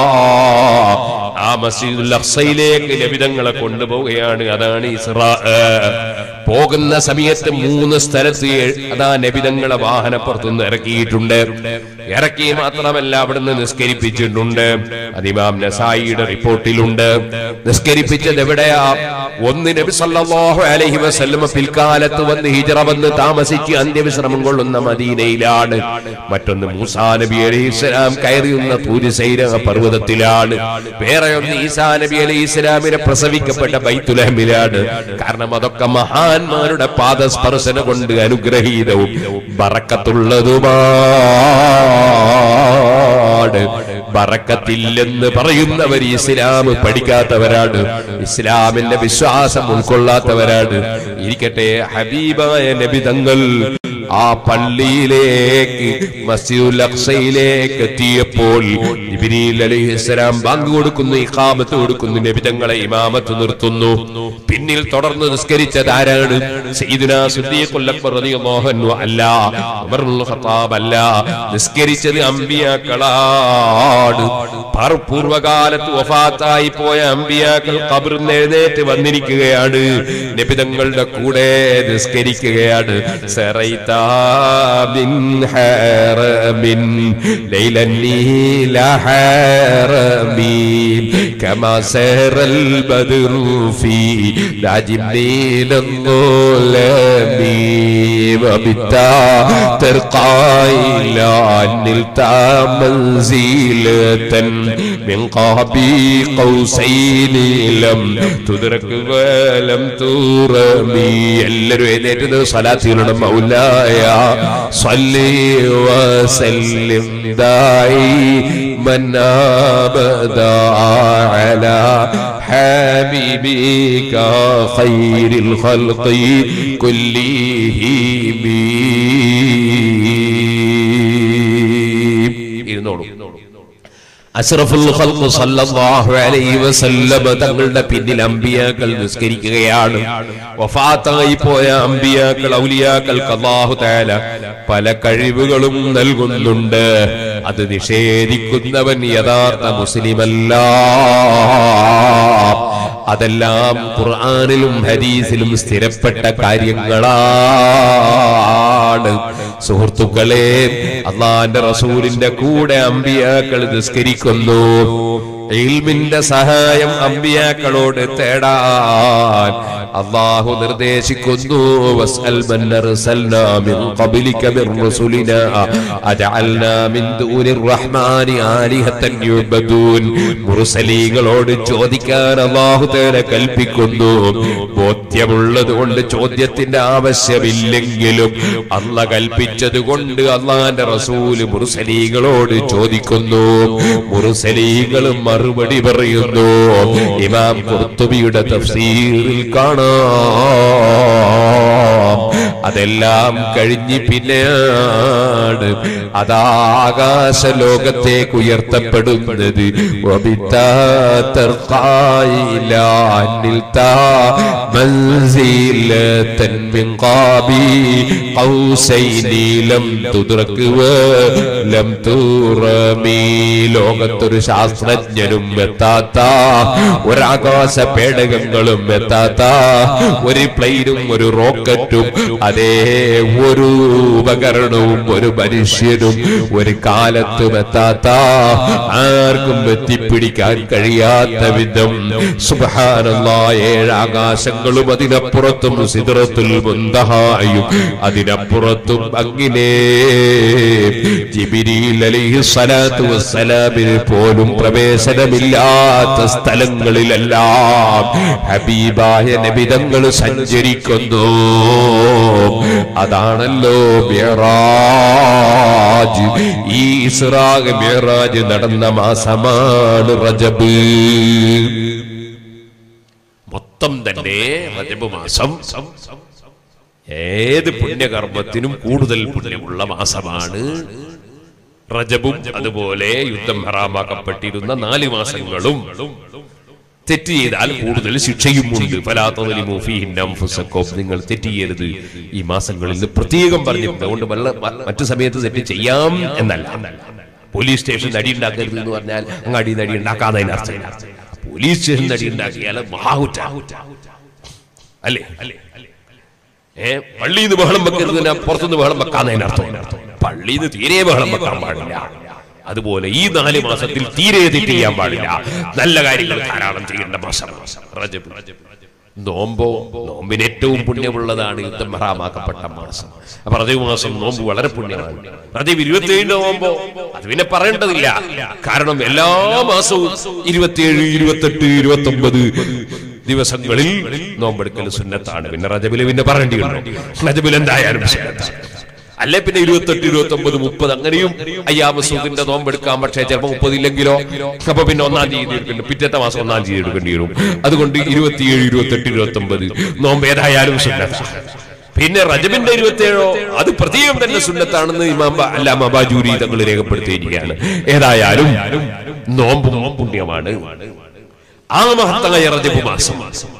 ആ മസ്ജിദുൽ അഖ്സയിലേക്ക് ലഭിതങ്ങളെ കൊണ്ടുപോവുകയാണ് അതാണ് ഇസ്രാ പോകുന്ന സമയത്ത് മൂന്ന് സ്ഥലത്ത് എ- അതാ നബിതങ്ങളെ വാഹനപ്പുറത്തുനിന്ന് ഇറക്കിയിട്ടുണ്ട് ഇറക്കി മാത്രമല്ല അവിടുന്ന് നിസ്കരിപ്പിച്ചിട്ടുണ്ട് അതിമാം നസായിയുടെ റിപ്പോർട്ടിലുണ്ട് നിസ്കരിപ്പിച്ചത് എവിടെയാ ഒന്ന് നബി സല്ലല്ലാഹു അലൈഹി വസല്ലമ പിൽക്കാലത്ത് വന്ന് ഹിജറ വന്ന് താമസിച്ച് അന്ത്യവിശ്രമം കൊള്ളുന്ന മദീനയിലാണ് മറ്റൊന്ന് മൂസാ നബി അലൈഹി സ്വലാം കയറിയുന്ന പൂരിസൈര പർവ്വതത്തിലാണ് വേറെ ഒന്ന് ഈസാ നബി അലൈഹി സ്വലാമിനെ പ്രസവിക്കപ്പെട്ട ബൈത്തുലഹമിലാണ് കാരണം അതൊക്കെ മഹാന്മാരുടെ പാദസ്പർശന കൊണ്ട് അനുഗ്രഹീതവും ബറക്കത്തുള്ളതുമാണ് ബറക്കത്തില്ലെന്ന് പറയുന്നവർ ഇസ്ലാം പഠിക്കാത്തവരാണ് ഇസ്ലാമിന്റെ വിശ്വാസം ഉൾക്കൊള്ളാത്തവരാണ് ഇരിക്കട്ടെ ഹബീബായ നബി തങ്ങൾ ആ പള്ളിയിലേക്ക് മസ്ജിദുൽ അഖ്സയിലേക്ക് എത്തിയപ്പോൾ ജിബ്രീൽ അലൈഹിസ്സലാം ബാങ്ക് കൊടുക്കുന്നു ഇഖാമത്ത് കൊടുക്കുന്നു നബിതങ്ങളെ ഇമാമത്ത് നിർത്തുന്നു പിന്നിൽ തുടർന്ന് നിസ്കരിച്ചത് ആരാണ് സയ്യിദുനാ സിദ്ദീഖുൽ അക്ബർ റളിയല്ലാഹു അൻഹു അല്ല ഉമർ ഇബ്നുൽ ഖത്താബ് അല്ല നിസ്കരിച്ചത് അമ്പിയാക്കളാണ് പാർ പൂർവകാലത്ത് വഫാത്തായി പോയ അമ്പിയാക്കൾ ഖബറിൽ നിന്ന് എഴുന്നേറ്റ് വന്നിരിക്കുകയാണ് നബിതങ്ങളുടെ കൂടെ നിസ്കരിക്കുകയാണ് സറൈതാ മിൻ ഹറമിൻ ലൈലൻ നീല ഹറമി كما سار البدر في ناجم نيل الظلم وبتا ترقى إلى أن نلت منزلة من قاب قوسين لم تدرك ولم ترمي എല്ലാവരും എഴുന്നേറ്റ് സ്വലാത്തിലുള്ള മൗലായ صلي وسلم دائما أبدا على حبيبك خير الخلق كلهم ഇരുന്നോളൂ അഷ്റഫുൽ ഖൽഖ് സല്ലല്ലാഹു അലൈഹി വസല്ലം തങ്ങളുടെ പിന്നിൽ അമ്പിയാക്കൾ നിസ്കരിക്കുകയാണ് വഫാത്തായി പോയ അമ്പിയാക്കൾ ഔലിയാക്കൾക്ക് അല്ലാഹു തആല പല കഴിവുകളും നൽകുന്നുണ്ട് അത് നിഷേധിക്കുന്നവൻ യഥാർത്ഥ മുസ്ലിമല്ല അതെല്ലാം ഖുർആനിലും ഹദീസിലും സ്ഥിരപ്പെട്ട കാര്യങ്ങളാണ് സുഹൃത്തുക്കളെ അള്ളാന്റെ റസൂലിന്റെ കൂടെ അമ്പിയാക്കൾ നിസ്കരിക്കുന്നു ഇൽമിന്റെ സഹായം അമ്പിയാക്കളോട് തേടാൻ അള്ളാഹു നിർദ്ദേശിക്കുന്നു വസ്അൽ മൻ അർസൽനാ മിൻ ഖബ്ലിക മിർ റസുലിനാ അജഅൽനാ മിൻ ദൂനിർ റഹ്മാനി ആലിഹത്തൻ യുബദൂൻ മുർസലീങ്ങളോട് ചോദിക്കാൻ അള്ളാഹു തേല കൽപ്പിക്കുന്നു ബോധ്യമുള്ളത് കൊണ്ട് ചോദ്യത്തിന്റെ ആവശ്യമില്ലെങ്കിലും അല്ല കൽപ്പിച്ചത് കൊണ്ട് അള്ളാന്റെ റസൂല് മുർസലീങ്ങളോട് ചോദിക്കുന്നു മുർസലീങ്ങളും മറുപടി പറയുന്നു ഇമാം കുർത്തുബിയുടെ തഫ്സീറിൽ കാണാം അതെല്ലാം കഴിഞ്ഞ് പിന്നെയാണ് അതാകാശ ലോകത്തേക്ക് ഉയർത്തപ്പെടുന്നത് وبتا ترقى إلى أن نلتا منزلة من قاب قوسين لم تدرك ولم ترمي ലോകത്തൊരു ശാസ്ത്രജ്ഞനും എത്താത്ത ഒരാകാശ പേടകങ്ങളും എത്താത്ത ഒരു പ്ലെയിനും ഒരു റോക്കറ്റും അതേ ഒരു ഉപകരണവും ഒരു മനുഷ്യനും ഒരു കാലത്തും എത്താത്ത ആർക്കും എത്തിപ്പിടിക്കാൻ കഴിയാത്ത വിധം സുബഹാനല്ല ഏഴാകാശങ്ങളും അതിനപ്പുറത്തും സിദ്റത്തുൽ മുന്തഹായും അതിനപ്പുറത്തും അങ്ങനെ ജിബിരിൽ അലൈഹി സ്വലാത്തു വസ്സലാമിന് പോലും പ്രവേശനമില്ലാത്ത സ്ഥലങ്ങളിലെല്ലാം ഹബീബായ നബിതങ്ങൾ സഞ്ചരിക്കുന്നു അതാണല്ലോ മിറാജ് ഈ ഇസ്രാഗ് മിറാജ് നടന്ന മാസമാണ് റജബ് മൊത്തം തന്നെ റജബ് മാസം ഏത് പുണ്യകർമ്മത്തിനും കൂടുതൽ പുണ്യമുള്ള മാസമാണ് റജബും അതുപോലെ യുദ്ധം ഹറാമാക്കപ്പെട്ടിരുന്ന നാല് മാസങ്ങളും തെറ്റ് ചെയ്താൽ കൂടുതൽ ശിക്ഷയും ഉണ്ട് ഫലാത്തലിമു ഫീഹിൻ അൻഫുസക്കും നിങ്ങൾ തെറ്റ് ചെയ്യരുത് ഈ മാസങ്ങളിൽ ഇത് പ്രത്യേകം പറഞ്ഞിട്ടുണ്ട് അതുകൊണ്ട് വല്ല മ- മറ്റു സമയത്ത് തെറ്റ് ചെയ്യാം എന്നല്ല പോലീസ് സ്റ്റേഷൻ അടി ഉണ്ടാക്കരുത് എന്ന് പറഞ്ഞാൽ അങ്ങ് അടി നടി ഉണ്ടാക്കാതെ അർത്ഥം പോലീസ് സ്റ്റേഷൻ അടി ഉണ്ടാക്കിയാൽ മഹാകുറ്റ അല്ലേ ഏ പള്ളിയിൽ നിന്ന് ബഹളം വെക്കരുത് പുറത്തുനിന്ന് ബഹളം വെക്കാന്നതിന് അർത്ഥം പള്ളിയിൽ നിന്ന് തീരെ ബഹളം വെക്കാൻ പാടില്ല അതുപോലെ ഈ നാല് മാസത്തിൽ തീരെ തെറ്റ് ചെയ്യാൻ പാടില്ല നല്ല കാര്യങ്ങൾ ധാരാളം ചെയ്യേണ്ട മാസം റജബ് നോമ്പോ നോമ്പിന് ഏറ്റവും പുണ്യമുള്ളതാണ് യുദ്ധം ഹറാമാക്കപ്പെട്ട മാസം അപ്പൊ റജബ് മാസം നോമ്പ് വളരെ പുണ്യമാണ് റജബ് ഇരുപത്തിയേഴിന്റെ നോമ്പോ അത് പിന്നെ പറയേണ്ടതില്ല കാരണം എല്ലാ മാസവും ഇരുപത്തിയേഴ് ഇരുപത്തെട്ട് ഇരുപത്തി ഒമ്പത് ദിവസങ്ങളിൽ നോമ്പെടുക്കൽ സുന്നത്താണ് പിന്നെ റജബില് പിന്നെ പറയേണ്ടി വന്നു റജബിൽ എന്തായാലും സുന്നത്താണ്. അല്ലെ പിന്നെ ഇരുപത്തെട്ട് ഇരുപത്തി ഒമ്പത് മുപ്പത് അങ്ങനെയും അയ്യാമസൂദിന്റെ നോമ്പെടുക്കാൻ പക്ഷേ ചിലപ്പോൾ മുപ്പതില്ലെങ്കിലോ അപ്പൊ പിന്നെ ഒന്നാം തീയതി എടുക്കേണ്ടി പിറ്റത്തെ മാസം ഒന്നാം തീയതി എടുക്കേണ്ടി വരും അതുകൊണ്ട് ഇരുപത്തിയേഴ് ഇരുപത്തെട്ട് ഇരുപത്തി ഒമ്പത് നോമ്പ് ഏതായാലും സുന്നത്താണ് പിന്നെ റജബിന്റെ ഇരുപത്തിയേഴോ അത് പ്രത്യേകം തന്നെ സുന്നത്താണെന്ന് ഇമാം ബ- അല്ലാമ ബാജൂരി തങ്ങൾ രേഖപ്പെടുത്തിയിരിക്കുകയാണ് ഏതായാലും നോമ്പും പുണ്യമാണ് ആ മഹത്തായ റജബ് മാസം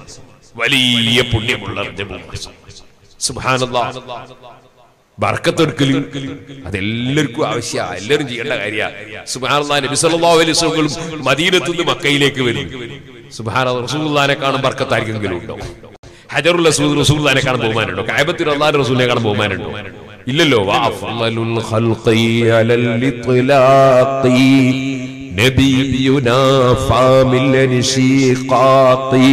വലിയ പുണ്യമുള്ള റജബ് മാസം സുബ്ഹാനല്ലാഹ് ബർക്കത്തെടുക്കല് അതെല്ലാവർക്കും ആവശ്യമാണ് എല്ലാവരും ചെയ്യേണ്ട കാര്യമാണ് സുബാന നബി സല്ലല്ലാഹു അലൈഹി വസല്ലം മദീനത്തു നിന്ന് മക്കയിലേക്ക് വരും സുബാന റസൂലുള്ളാഹിനെ കാണും ബർക്കത്തായിരിക്കെങ്കിലും ഉണ്ടോ ഹജറുൽ അസ്വദ് റസൂലുള്ളാഹിനെ കാണാൻ ബഹുമാനുണ്ടോ കായബത്തിൽ അള്ളാഹു റസൂലിനെ കാണാൻ ബഹുമാനുണ്ടോ ഇല്ലല്ലോ വഅഫ്ളലുൽ ഖൽഖി അലൽ ഇത്ലാഖി നബിയുനാ ഫാമിൽ നിശീഖാത്തി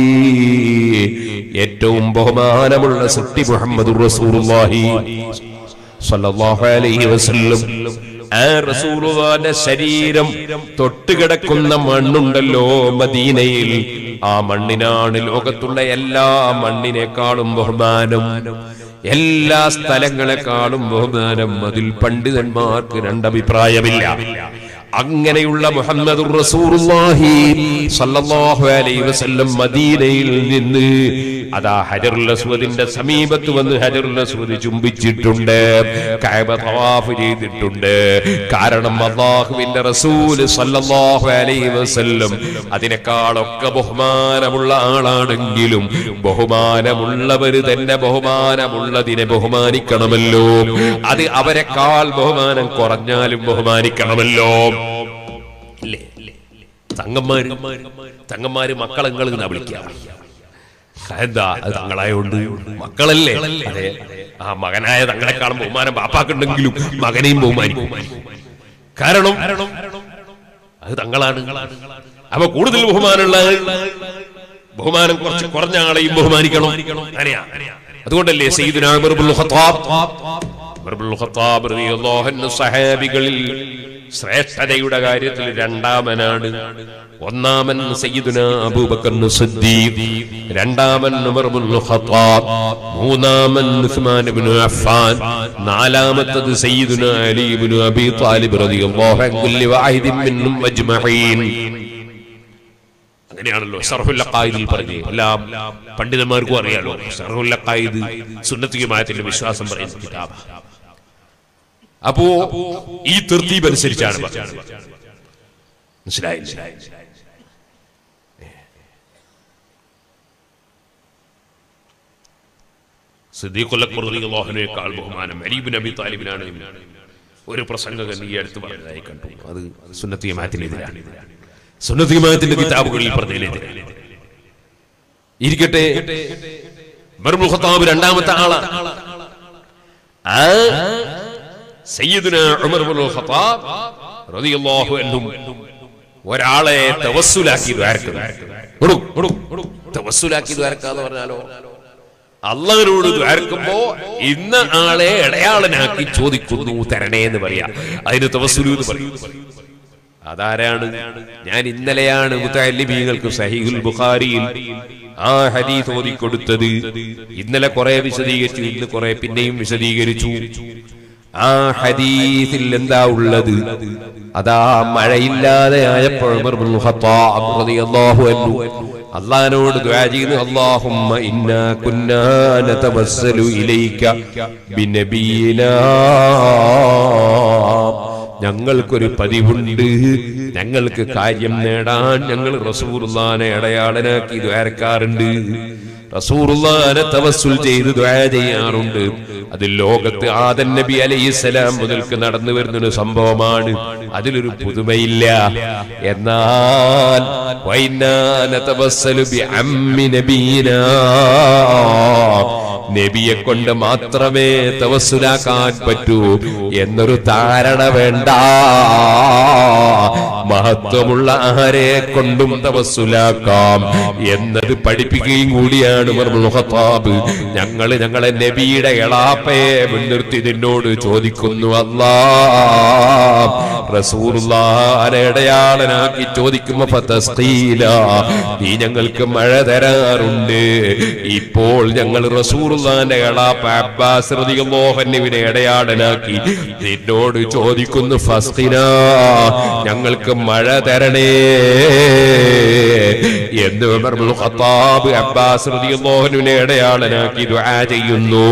ഏറ്റവും ബഹുമാനമുള്ള സൃഷ്ടി മുഹമ്മദുർ റസൂലുള്ളാഹി സല്ലല്ലാഹു അലൈഹി വസല്ലം ആ റസൂലുള്ളാഹിന്റെ ശരീരം തൊട്ടുകിടക്കുന്ന മണ്ണുണ്ടല്ലോ മദീനയിൽ ആ മണ്ണിനാണ് ലോകത്തുള്ള എല്ലാ മണ്ണിനേക്കാളും ബഹുമാനം എല്ലാ സ്ഥലങ്ങളെക്കാളും ബഹുമാനം അതിൽ പണ്ഡിതന്മാർക്ക് രണ്ടഭിപ്രായമില്ല അങ്ങനെയുള്ള മുഹമ്മദ് റസൂലുള്ളാഹി സല്ലല്ലാഹു അലൈഹി വസല്ലം മദീനയിൽ നിന്ന് അതാ ഹജറുൽ അസ്വദിന്റെ സമീപത്ത് വന്ന് ഹജറുൽ അസ്വദ് ചുംബിച്ചിട്ടുണ്ട് കഅബ തവാഫ് ചെയ്തിട്ടുണ്ട് കാരണം അല്ലാഹുവിന്റെ റസൂൽ സല്ലല്ലാഹു അലൈഹി വസല്ലം അതിനേക്കാളൊക്കെ ബഹുമാനമുള്ള ആളാണെങ്കിലും ബഹുമാനമുള്ളവര് തന്നെ ബഹുമാനമുള്ളതിനെ ബഹുമാനിക്കണമല്ലോ അത് അവരെക്കാൾ ബഹുമാനം കുറഞ്ഞാലും ബഹുമാനിക്കണമല്ലോ ഇല്ലേ? തങ്ങന്മാര് തങ്ങന്മാര് മക്കളെ നിങ്ങൾ എന്നാ വിളിക്കുക എന്താ അത് തങ്ങളായോണ്ട് മക്കളല്ലേ അതെ ആ മകനായ തങ്ങളെക്കാളും ബഹുമാനം ബാപ്പാക്കുണ്ടെങ്കിലും മകനെയും ബഹുമാനിക്കും കാരണം അത് തങ്ങളാണ് അപ്പൊ കൂടുതൽ ബഹുമാനമുള്ള ബഹുമാനം കുറച്ച് കുറഞ്ഞ ആളെയും ബഹുമാനിക്കണം അങ്ങനെയാ അതുകൊണ്ടല്ലേ സയ്യിദുനാ Umar ibnul Khattab Umar ibnul Khattab റളിയല്ലാഹു അൻഹു സഹാബികളിൽ ശ്രേഷ്ഠതയുടെ കാര്യത്തിൽ രണ്ടാമനാണ് ഒന്നാമൻ സയ്യിദുന അബൂബക്കർ സിദ്ദീഖ് രണ്ടാമൻ ഉമർ ഇബ്നുൽ ഖത്താബ് മൂന്നാമൻ ഉസ്മാൻ ഇബ്നു അഫ്ഫാൻ നാലാമത്തത് സയ്യിദുന അലി ഇബ്നു അബി താലിബ് റളിയല്ലാഹു അൻഹു കുല്ലി വാഹിദിൻ മിൻഹും അജ്മഈൻ അങ്ങനെയാണല്ലോ ഷർഹുൽ അഖായിദിൽ പറഞ്ഞു എല്ലാം പണ്ഡിതന്മാർക്കും അറിയാലോ ഷർഹുൽ അഖായിദ് സുന്നത്തി ജമാഅത്തിന്റെ വിശ്വാസം പറയുന്ന കിതാബ് അപ്പോ ഈ തൃത്തീബ് അനുസരിച്ചാണ് പറഞ്ഞത്. മനസ്സിലായില്ലേ സിദ്ദീഖുല്ലാഹുനേക്കാൾ ബഹുമാനം അലീബിൻ അബി താലിബിനാണ് ഒരു പ്രസംഗകൻ ഈ അടുത്ത് പറഞ്ഞതായി കണ്ടു അത് സുന്നത്തി ജമാഅത്തിനെതിരാണ് സുന്നത്തി ജമാഅത്തിന്റെ കിതാബുകളിൽ പറഞ്ഞതിനെതിരാണ് ഇരിക്കട്ടെ ഉമറുൽ ഖത്താബ് രണ്ടാമത്തെ ആളാണ് ആ സയ്യിദുന ഉമർ ഇബ്നുൽ ഖത്താബ് റളിയല്ലാഹു അൻഹു ഒരാളെ തവസ്സുലാക്കി ദ്വാരക്കുന്നു തവസ്സുലാക്കി ദ്വാരക്കാന്ന് പറഞ്ഞാലോ അള്ളവരോട് ദ്വാരക്കുമ്പോ ഇന്ന ആളെ ഇടയാളനാക്കി ചോദിക്കുന്നു തരണേ എന്ന് പറയാ അതിന് തവസ്സുലു എന്ന് പറയും അതാരാണ് ഞാൻ ഇന്നലെയാണ് മുത്തല്ലിബീങ്ങൾക്ക് സഹീഹുൽ ബുഖാരിയിൽ ആ ഹദീസ് ഓതിക്കൊടുത്തത് ഇന്നലെ കുറെ വിശദീകരിച്ചു ഇന്ന് കുറെ പിന്നെയും വിശദീകരിച്ചു ആ ഹദീസിൽ എന്താ ഉള്ളത് അതാ മഴയില്ലാതെ ആയപ്പോൾ ഉമർ ഇബ്നുൽ ഖത്താബ് റളിയല്ലാഹു അൻഹു അള്ളഹാനോട് ദുആ ചെയ്യുന്നു അല്ലാഹുമ്മ ഇന്നാ കുന്നാ നതവസ്സലു ഇലൈക ബിനബിയിനാ ഞങ്ങൾക്കൊരു പതിവുണ്ട് ഞങ്ങൾക്ക് കാര്യം നേടാൻ ഞങ്ങൾ റസൂറുല്ലാനെ ഇടയാളനാക്കി ദ്വാരക്കാറുണ്ട് റസൂറുല്ലാനെ തവസ്സുൽ ചെയ്ത് ദ്വാ ചെയ്യാറുണ്ട് അത് ലോകത്ത് ആദൻ നബി അലൈഹിസ്സലാം മുതൽക്ക് നടന്നു വരുന്നൊരു സംഭവമാണ് അതിലൊരു പുതുമയില്ല എന്നാൽ വൈന്നാ നതവസ്സലു ബിഅമ്മി നബീനാ നബിയെ കൊണ്ട് മാത്രമേ തവസ്സുലാക്കാൻ പറ്റൂ എന്നൊരു ധാരണ വേണ്ട മഹത്വമുള്ള ആരെ കൊണ്ടും തവസ്സുലാക്കാം എന്നത് പഠിപ്പിക്കുകയും കൂടിയാണ് ഉമർ ഇബ്നുൽ ഖത്താബ് ഞങ്ങൾ ഞങ്ങളെ നബിയുടെ എളാപ്പയെ മുൻനിർത്തി നിന്നോട് ചോദിക്കുന്നു അല്ലാ റസൂലുള്ളാഹിനെ ഇടയാളനാക്കി ചോദിക്കുമ്പോ ഫതസ്ഖീല നീ ഞങ്ങൾക്ക് മഴ തരാറുണ്ട് ഇപ്പോൾ ഞങ്ങൾ റസൂർ റസൂലുള്ളാന്റെ എളാപ്പ അബ്ബാസ് റളിയല്ലാഹുവിനെ ഇടയാടനാക്കി നിന്നോട് ചോദിക്കുന്നു ഫസ്തിന ഞങ്ങൾക്ക് മഴ തരണേ എന്ന് ഉമർ ഇബ്നുൽ ഖത്താബ് അബ്ബാസ് റളിയല്ലാഹുവിനെ ഇടയാടനാക്കി ദുആ ചെയ്യുന്നു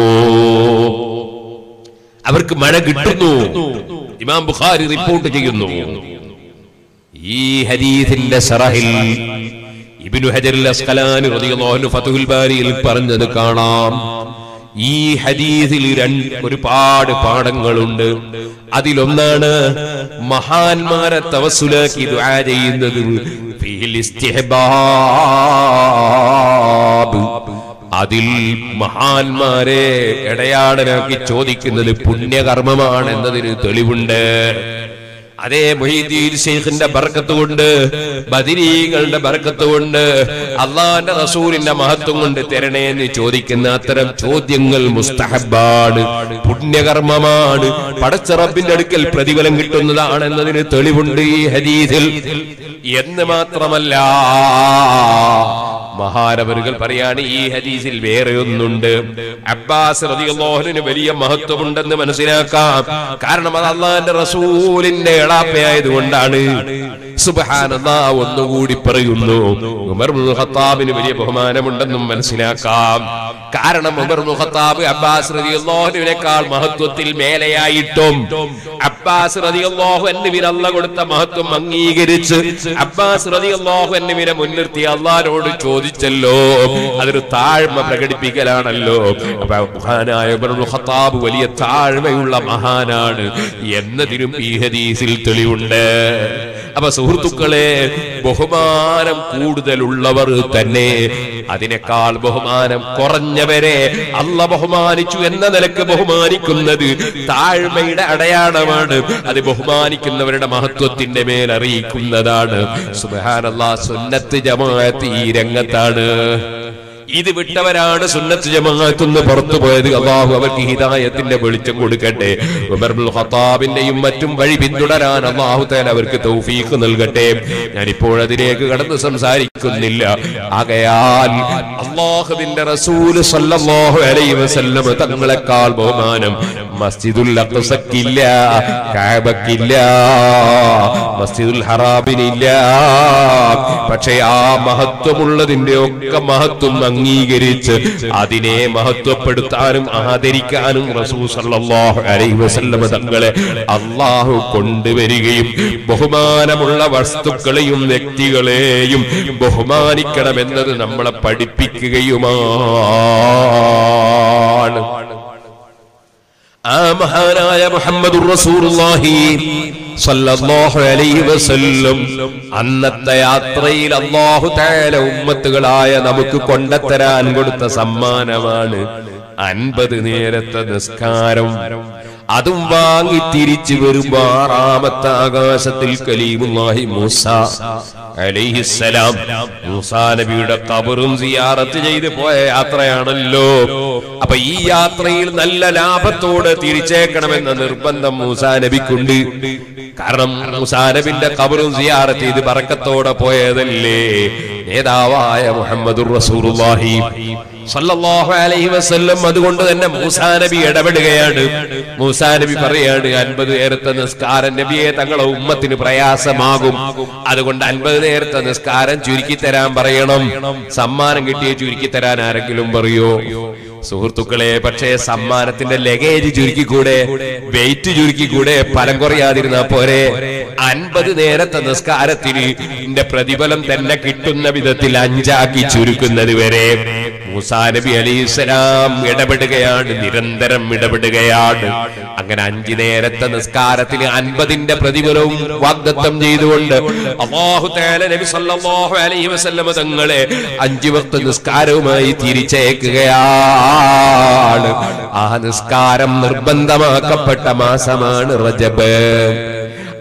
അവർക്ക് മഴ കിട്ടുന്നു ഇമാം ബുഖാരി റിപ്പോർട്ട് ചെയ്യുന്നു ഈ ഹദീസിന്റെ സറഹിൽ ഇബ്നു ഹജറുൽ അസ്ഖലാനി റളിയല്ലാഹു അൻഹു ഫതുഹുൽ ബാരിയിൽ പറഞ്ഞത് കാണാം ഈ ഹദീസിൽ രണ്ട് ഒരുപാട് പാഠങ്ങളുണ്ട് അതിലൊന്നാണ് മഹാന്മാരെ തവസുലാക്കി ദുആ ചെയ്യുന്നത് ഫീൽ ഇസ്തിഹ്ബാബ് അതിൽ മഹാന്മാരെ ഇടയാടനാക്കി ചോദിക്കുന്നത് പുണ്യകർമ്മമാണ് എന്നതിന് തെളിവുണ്ട് അതേ മൊഹീദ്ദീൻ ഷെയ്ഖിന്റെ ബർക്കത്ത് കൊണ്ട് ബദിരീകളുടെ ബർക്കത്ത് കൊണ്ട് അള്ളാന്റെ റസൂലിന്റെ മഹത്വം കൊണ്ട് തരണേ എന്ന് ചോദിക്കുന്ന അത്തരം ചോദ്യങ്ങൾ മുസ്തഹബാണ് പുണ്യകർമ്മമാണ് പടച്ച റബ്ബിന്റെ അടുക്കൽ പ്രതിഫലം കിട്ടുന്നതാണ് എന്നതിന് തെളിവുണ്ട് ഈ ഹദീസിൽ എന്ന് മാത്രമല്ല മഹാനവരുകൾ പറയാണ് ഈ ഹദീസിൽ വേറെ ഒന്നുണ്ട് അബ്ബാസ് റളിയല്ലാഹുവിന് വലിയ മഹത്വമുണ്ടെന്ന് മനസ്സിലാക്കാം കാരണം അത് അള്ളാന്റെ റസൂലിന്റെ എളാപ്പയായത് കൊണ്ടാണ് സുബ്ഹാനല്ലാ ഒന്നുകൂടി പറയുന്നു ഉമർ ഇബ്നുൽ ഖത്താബിന് വലിയ ബഹുമാനമുണ്ടെന്നും മനസ്സിലാക്കാം കാരണം ഉമർ ഇബ്നുൽ ഖത്താബ് അബ്ബാസ് റളിയല്ലാഹുവിനേക്കാൾ മഹത്വത്തിൽ മേലെയായിട്ടും അബ്ബാസ് റളിയല്ലാഹു അൻഹുവിന് അല്ല കൊടുത്ത മഹത്വം അംഗീകരിച്ച് അബ്ബാസ് റളിയല്ലാഹു അൻഹുവിനെ മുൻനിർത്തി അള്ളാഹിനോട് ചോദിച്ചല്ലോ അതൊരു താഴ്മ പ്രകടിപ്പിക്കലാണല്ലോ അപ്പൊ മഹാനായ ഉമർ ഇബ്നുൽ ഖത്താബ് വലിയ താഴ്മയുള്ള മഹാനാണ് എന്നതിനും ഈ ഹദീസിൽ തെളിവുണ്ട് അപ്പൊ സുഹൃത്തുക്കളെ ബഹുമാനം കൂടുതലുള്ളവർ തന്നെ അതിനേക്കാൾ ബഹുമാനം കുറഞ്ഞവരെ അല്ല ബഹുമാനിച്ചു എന്ന നിലക്ക് ബഹുമാനിക്കുന്നത് താഴ്മയുടെ അടയാളമാണ് അത് ബഹുമാനിക്കുന്നവരുടെ മഹത്വത്തിന്റെ മേൽ അറിയിക്കുന്നതാണ് സുബഹാനല്ലാ സുന്നത്ത് ജമാഅത്ത് ഈ രംഗത്താണ് ഇത് വിട്ടവരാണ് സുന്നത്ത് ജമാഅത്തുനിന്ന് പുറത്തു പോയത് അള്ളാഹു അവർക്ക് ഹിദായത്തിന്റെ വെളിച്ചം കൊടുക്കട്ടെ ഉമർ ഇബ്നുൽ ഖത്താബിന്റെയും മറ്റും വഴി പിന്തുടരാൻ അള്ളാഹു തആല അവർക്ക് തൗഫീഖ് നൽകട്ടെ ഞാൻ ഇപ്പോൾ അതിലേക്ക് കടന്ന് സംസാരിക്കുന്നില്ല ആകയാൽ അള്ളാഹുവിന്റെ റസൂൽ സല്ലല്ലാഹു അലൈഹി വസല്ലം തങ്ങളെക്കാൾ ബഹുമാനം മസ്ജിദുൽ അഖ്സക്കില്ല കഅബക്കില്ല മസ്ജിദുൽ ഹറാബിനില്ല പക്ഷേ ആ മഹത്വമുള്ളതിന്റെ ഒക്കെ മഹത്വം അംഗീകരിച്ച് അതിനെ മഹത്വപ്പെടുത്താനും ആദരിക്കാനും റസൂൽ സല്ലല്ലാഹു അലൈഹി വസല്ലം തങ്ങളെ അള്ളാഹു കൊണ്ടുവരികയും ബഹുമാനമുള്ള വസ്തുക്കളെയും വ്യക്തികളെയും ബഹുമാനിക്കണമെന്നത് നമ്മളെ പഠിപ്പിക്കുകയുമാണ് ആ മഹാനായ മുഹമ്മദ് റസൂലുള്ളാഹി സല്ലല്ലാഹു അലൈഹി വസല്ലം അന്നത്തെ യാത്രയിൽ അല്ലാഹു തആല ഉമ്മത്തുകളായ നമുക്ക് കൊണ്ടത്തരാൻ കൊടുത്ത സമ്മാനമാണ് അൻപത് നേരത്തെ നിസ്കാരം അതും വാങ്ങി തിരിച്ചു വരുമ്പോ ആറാമത്തെ ആകാശത്തിൽ കലീമുല്ലാഹി മൂസ അലൈഹിസ്സലാം മൂസാ നബിയുടെ കബറും സിയാറത്ത് ചെയ്ത് പോയ യാത്രയാണല്ലോ അപ്പൊ ഈ യാത്രയിൽ നല്ല ലാഭത്തോടെ തിരിച്ചേക്കണമെന്ന നിർബന്ധം മൂസാ നബിക്കുണ്ട് കാരണം മൂസാ നബിന്റെ കബറും സിയാറത്ത് ചെയ്ത് പറക്കത്തോടെ പോയതല്ലേ നേതാവായ മുഹമ്മദുർ റസൂലുള്ളാഹി സല്ലല്ലാഹു അലൈഹി വസല്ലം അതുകൊണ്ട് തന്നെ മൂസാ നബി ഇടപെടുകയാണ് മൂസാ നബി പറയാണ് അൻപത് നേരത്തെ നിസ്കാരം നബിയെ തങ്ങളെ ഉമ്മത്തിന് പ്രയാസമാകും അതുകൊണ്ട് അൻപത് നേരത്തെ നിസ്കാരം ചുരുക്കി തരാൻ പറയണം സമ്മാനം കിട്ടിയ ചുരുക്കി തരാൻ ആരെങ്കിലും പറയോ സുഹൃത്തുക്കളെ പക്ഷേ സമ്മാനത്തിന്റെ ലഗേജ് ചുരുക്കിക്കൂടെ വെയിറ്റ് ചുരുക്കിക്കൂടെ ഫലം കുറയാതിരുന്നാ പോരെ അൻപത് നേരത്തെ നിസ്കാരത്തിന് ഇതിന്റെ പ്രതിഫലം തന്നെ കിട്ടുന്ന വിധത്തിൽ അഞ്ചാക്കി ചുരുക്കുന്നത് വരെ മൂസാ നബി അലൈഹിസ്സലാം ഇടപെടുകയാണ് നിരന്തരം ഇടപെടുകയാണ് അങ്ങനെ അഞ്ചു നേരത്തെ നിസ്കാരത്തിന് അൻപതിന്റെ പ്രതിഫലവും വാഗ്ദത്തം ചെയ്തുകൊണ്ട് അള്ളാഹു തആല നബി സല്ലല്ലാഹു അലൈഹി വസല്ലമ തങ്ങളെ അഞ്ചു വക്ത നിസ്കാരവുമായി തിരിച്ചയക്കുകയാണ് ആ നിസ്കാരം നിർബന്ധമാക്കപ്പെട്ട മാസമാണ് റജബ്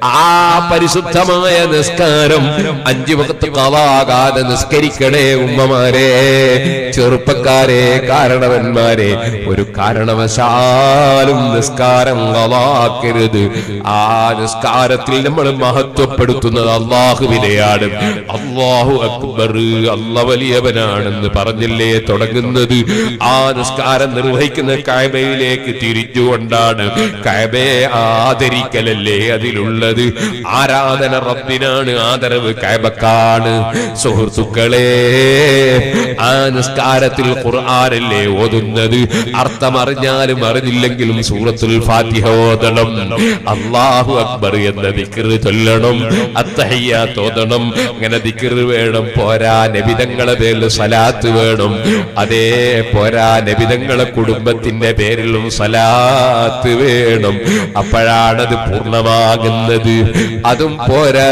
ആ പരിശുദ്ധമായ നിസ്കാരം അഞ്ചു വക്കത്ത് കളാകാതെ നിസ്കരിക്കണേ ഉമ്മമാരെ ചെറുപ്പക്കാരെ കാരണവന്മാരെ ഒരു കാരണവശാലും നിസ്കാരം കളാക്കരുത് ആ നിസ്കാരത്തിൽ നമ്മൾ മഹത്വപ്പെടുത്തുന്നത് അള്ളാഹുവിനെയാണ് അള്ളാഹു അക്ബർ അല്ല വലിയവനാണെന്ന് പറഞ്ഞില്ലേ തുടങ്ങുന്നത് ആ നിസ്കാരം നിർവഹിക്കുന്ന കായബയിലേക്ക് തിരിച്ചുകൊണ്ടാണ് കായബയെ ആദരിക്കലല്ലേ അതിലുള്ളത് ആരാധന റബ്ബിനാണ് ആദരവ് കായബക്കാണ് സുഹൃത്തുക്കളെ ആ നിസ്കാരത്തിൽ ഖുർആാനല്ലേ ഓതുന്നത് അർത്ഥം അറിഞ്ഞാലും അറിഞ്ഞില്ലെങ്കിലും സൂറത്തുൽ ഫാത്തിഹ ഓതണം അള്ളാഹു അക്ബർ എന്ന ദിക്ർ ചൊല്ലണം അത്തഹയ്യാത്ത് ഓതണം അങ്ങനെ ദിക്ർ വേണം പോരാ നബിതങ്ങളെ പേരിൽ സലാത്ത് വേണം അതേ പോരാ നബിതങ്ങളെ കുടുംബത്തിന്റെ പേരിലും സലാത്ത് വേണം അപ്പോഴാണത് പൂർണ്ണമാകുന്നത് അതും പോരാ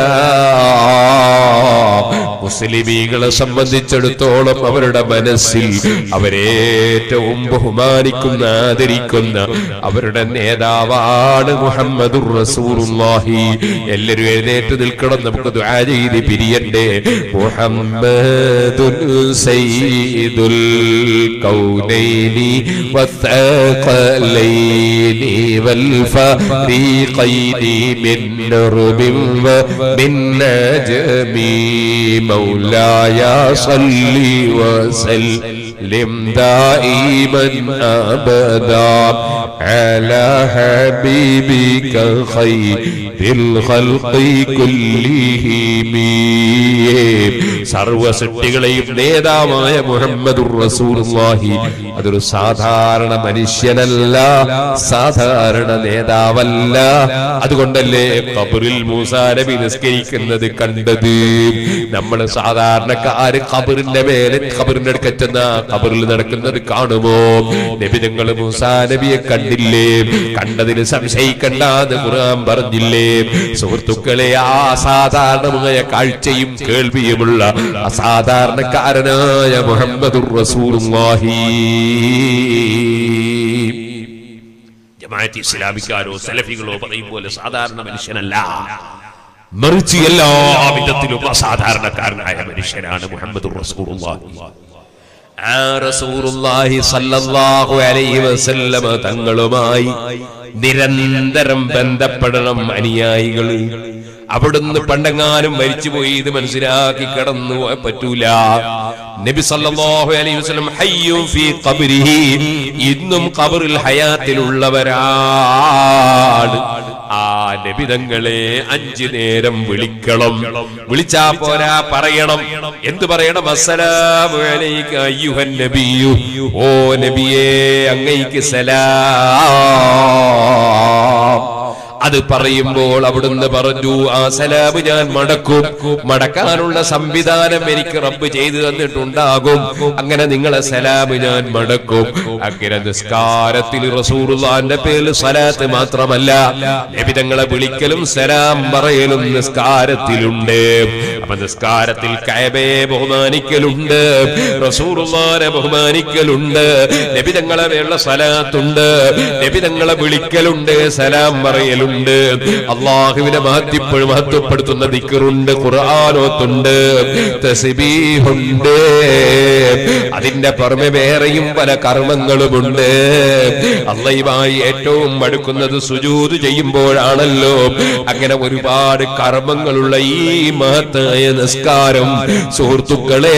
മുസ്ലിമീകളെ സംബന്ധിച്ചിടത്തോളം അവരുടെ മനസ്സിൽ അവരേറ്റവും ബഹുമാനിക്കുന്ന ആദരിക്കുന്ന അവരുടെ നേതാവാണ് മുഹമ്മദുർ റസൂലുള്ളാഹി എല്ലാവരും എഴുന്നേറ്റ് നിൽക്കണം നമുക്ക് ദുആ ചെയ്ത് പിരിയണ്ടേ മുഹമ്മദുൽ സയ്യിദുൽ കൗനൈനി വത്തഖലൈനി വൽ ഫരീഖൈനി മിൻ നർബിൻ ومن نجمي مولاي صل وسلم دائما ابدا على حبيبك خير الخلق كلهم സർവ സൃഷ്ടികളെയും നേതാവായ മുഹമ്മദുർ റസൂലുള്ളാഹി അതൊരു സാധാരണ മനുഷ്യനല്ല സാധാരണ നേതാവല്ല അതുകൊണ്ടല്ലേ ഖബറിൽ മൂസാ നബി നിസ്കരിക്കുന്നത് കണ്ടത് നമ്മൾ സാധാരണക്കാര് ഖബറിന്റെ മേലെ ഖബറിന്റെ അടുക്ക ചെന്ന ഖബറിൽ നടക്കുന്നത് കാണുമോ നബി നിങ്ങൾ മൂസാ നബിയെ കണ്ടില്ലേ കണ്ടതിന് സംശയിക്കണ്ടെന്ന് ഖുർആൻ പറഞ്ഞില്ലേ സുഹൃത്തുക്കളെ ആ സാധാരണമായ കാഴ്ചയും കേൾവിയുമുള്ള അസാധാരണക്കാരനായ മുഹമ്മദുർ റസൂലുള്ളാഹി ജമാഅത്ത് ഇസ്ലാമിക്കാരോ സലഫികളോ പറയും പോലെ സാധാരണ മനുഷ്യനല്ല മറിച്ച് എല്ലാ വിധത്തിലും അസാധാരണക്കാരനായ മനുഷ്യനാണ് മുഹമ്മദ് റസൂലുള്ളാഹി ആ റസൂലുള്ളാഹി സല്ലല്ലാഹു അലൈഹി വസല്ലമ തങ്ങളുമായി നിരന്തരം ബന്ധപ്പെടണം അനുയായികൾ അവിടുന്ന് പണ്ടെങ്ങാനും മരിച്ചുപോയി ഇത് മനസ്സിലാക്കി കടന്നു പോകാൻ പറ്റൂല നബി സല്ലല്ലാഹു അലൈഹി വസല്ലം ഹയ്യും ഫീ ഖബരിഹി ഇന്നും ഖബറിൽ ഹയാത്തിലുള്ളവരാണ് ആ നബിതങ്ങളെ അഞ്ചു നേരം വിളിക്കണം വിളിച്ചാ പോരാ പറയണം എന്ത് പറയണം അസ്സലാമു അലൈക അയ്യുഹൻ നബിയു ഓ നബിയേ അങ്ങയ്ക്ക് സലാം അത് പറയുമ്പോൾ അവിടുന്ന് പറഞ്ഞു ആ സലാബ് ഞാൻ മടക്കും മടക്കാനുള്ള സംവിധാനം എനിക്ക് റബ്ബ് ചെയ്തു തന്നിട്ടുണ്ടാകും അങ്ങനെ നിങ്ങളെ സലാബ് ഞാൻ മടക്കും അങ്ങനെ നിസ്കാരത്തിൽ റസൂറുള്ളാന്റെ പേരിൽ സലാത്ത് മാത്രമല്ല നബിതങ്ങളെ വിളിക്കലും സലാം പറയലും നിസ്കാരത്തിലുണ്ട് അപ്പൊ നിസ്കാരത്തിൽ കയബയെ ബഹുമാനിക്കലുണ്ട് റസൂറുള്ളാനെ ബഹുമാനിക്കലുണ്ട് നബിതങ്ങളെ പേരുള്ള സലാത്തുണ്ട് നബിതങ്ങളെ വിളിക്കലുണ്ട് സലാം പറയലുണ്ട് അള്ളാഹുവിനെ മഹത്യപ്പോഴും മഹത്വപ്പെടുത്തുന്ന ദിക്കറുണ്ട് ഖുർആാനോത്തുണ്ട് തസ്ബീഹുണ്ട് അതിന്റെ പുറമെ വേറെയും പല കർമ്മങ്ങളുമുണ്ട് അള്ളയുമായി ഏറ്റവും അടുക്കുന്നത് സുജൂത് ചെയ്യുമ്പോഴാണല്ലോ അങ്ങനെ ഒരുപാട് കർമ്മങ്ങളുള്ള ഈ മഹത്തായ നിസ്കാരം സുഹൃത്തുക്കളെ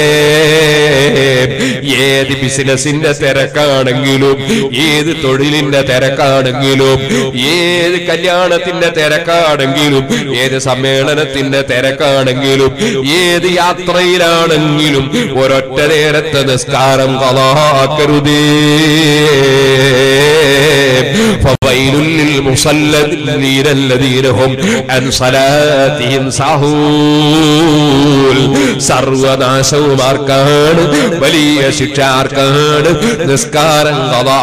ഏത് ബിസിനസിന്റെ തിരക്കാണെങ്കിലും ഏത് തൊഴിലിന്റെ തിരക്കാണെങ്കിലും ഏത് കല്യാണത്തിന്റെ തിരക്കാണെങ്കിലും ഏത് സമ്മേളനത്തിന്റെ തിരക്കാണെങ്കിലും ഏത് യാത്രയിലാണെങ്കിലും ഒരൊറ്റ നേരത്തെ നിസ്കാരം കളാക്കരുതേ فويل للمصلين الذين هم عن صلاتهم سهول സർവനാശവും ആർക്കാണ് വലിയ ശിക്ഷ ആർക്കാണ് നിസ്കാരം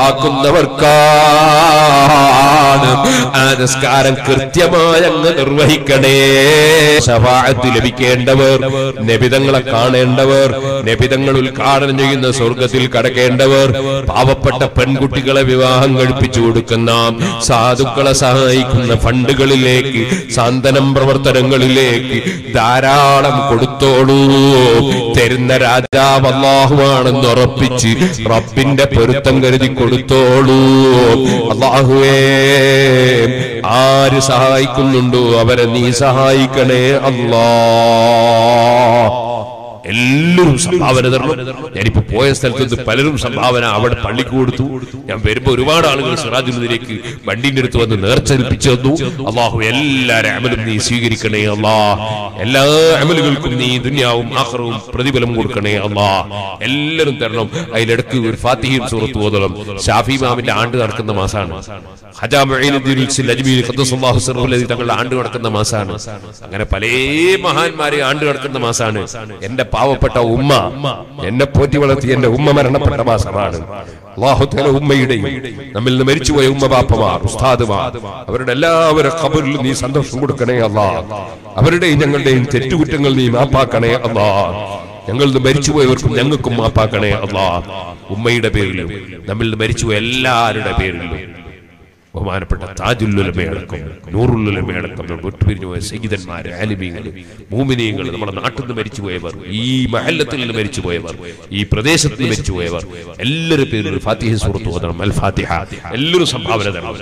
കഥാക്കുന്നവർക്കാണ് ആ നിസ്കാരം കൃത്യമായി അങ്ങ് നിർവഹിക്കണേ ശഫാഅത്ത് ലഭിക്കേണ്ടവർ നബിതങ്ങളെ കാണേണ്ടവർ നബിതങ്ങൾ ഉദ്ഘാടനം ചെയ്യുന്ന സ്വർഗത്തിൽ കടക്കേണ്ടവർ പാവപ്പെട്ട പെൺകുട്ടികളെ വിവാഹം കഴിപ്പിച്ചു കൊടുക്കുന്ന സാധുക്കൾ സാധുക്കളെ സഹായിക്കുന്ന ഫണ്ടുകളിലേക്ക് സാന്ത്വനം പ്രവർത്തനങ്ങളിലേക്ക് ധാരാളം കൊടുത്തോളൂ തരുന്ന രാജാവ് അള്ളാഹുവാണെന്ന് ഉറപ്പിച്ച് റബ്ബിന്റെ പൊരുത്തം കരുതി കൊടുത്തോളൂ അള്ളാഹുവേ ആര് സഹായിക്കുന്നുണ്ടോ അവരെ നീ സഹായിക്കണേ അല്ലാ എല്ലാവരും സംഭാവന തരണം ഞാനിപ്പോ പോയ സ്ഥലത്ത് നിന്ന് പലരും സംഭാവന അവിടെ പള്ളിക്ക് കൊടുത്തു ഞാൻ വരുമ്പോ ഒരുപാട് ആളുകൾ സിറാജുലിലേക്ക് വണ്ടിന്റെ അടുത്ത് വന്ന് നേർച്ചേൽപ്പിച്ചു തന്നു അള്ളാഹു എല്ലാരും അമലും നീ സ്വീകരിക്കണേ അല്ലാ എല്ലാ അമലുകൾക്കും നീ ദുന്യാവും ആഹ്റവും പ്രതിഫലം കൊടുക്കണേ അല്ലാ എല്ലാവരും തരണം അതിലിടക്ക് ഒരു ഫാത്തിഹയും സൂറത്ത് ഓതണം ഷാഫി മാമിന്റെ ആണ്ട് നടക്കുന്ന മാസമാണ് ഹജാ മുഈനുദ്ദീൻ ഉൽസിൽ അജ്മീർ ഖദ്ദസുല്ലാഹു സിർറുൽ അദീ തങ്ങളുടെ ആണ്ട് നടക്കുന്ന മാസമാണ് അങ്ങനെ പല മഹാന്മാരെ ആണ്ട് നടക്കുന്ന മാസമാണ് എന്റെ പാവപ്പെട്ട ഉമ്മ എന്നെ പോറ്റി വളർത്തി എന്റെ ഉമ്മ മരണപ്പെട്ട മാസമാണ് അള്ളാഹുത്തല ഉമ്മയുടെയും നമ്മിൽ നിന്ന് മരിച്ചുപോയ ഉമ്മ ബാപ്പമാർ ഉസ്താദുമാർ അവരുടെ എല്ലാവരുടെ ഖബറിൽ നീ സന്തോഷം കൊടുക്കണേ അല്ലാ അവരുടെയും ഞങ്ങളുടെയും തെറ്റുകുറ്റങ്ങൾ നീ മാപ്പാക്കണേ അല്ലാ ഞങ്ങളിൽ നിന്ന് മരിച്ചുപോയവർക്കും ഞങ്ങൾക്കും മാപ്പാക്കണേ അല്ലാ ഉമ്മയുടെ പേരിലും നമ്മിൽ നിന്ന് മരിച്ചുപോയ എല്ലാവരുടെ പേരിലും ബഹുമാനപ്പെട്ട താജുല്ലുലമയടക്കം നൂറുല്ലുലമയടക്കം നമ്മൾ വിട്ടുപിരിഞ്ഞു പോയ സഹിതന്മാര് ആലിമീങ്ങൾ മൂമിനീയങ്ങൾ നമ്മുടെ നാട്ടിൽ നിന്ന് മരിച്ചുപോയവർ ഈ മഹല്ലത്തിൽ നിന്ന് മരിച്ചുപോയവർ ഈ പ്രദേശത്ത് നിന്ന് മരിച്ചുപോയവർ എല്ലാവരുടെ പേരിൽ ഒരു ഫാത്തിഹ സുഹൃത്ത് ഓതണം അൽ ഫാത്തിഹ എല്ലാവരും സംഭാവന തരണം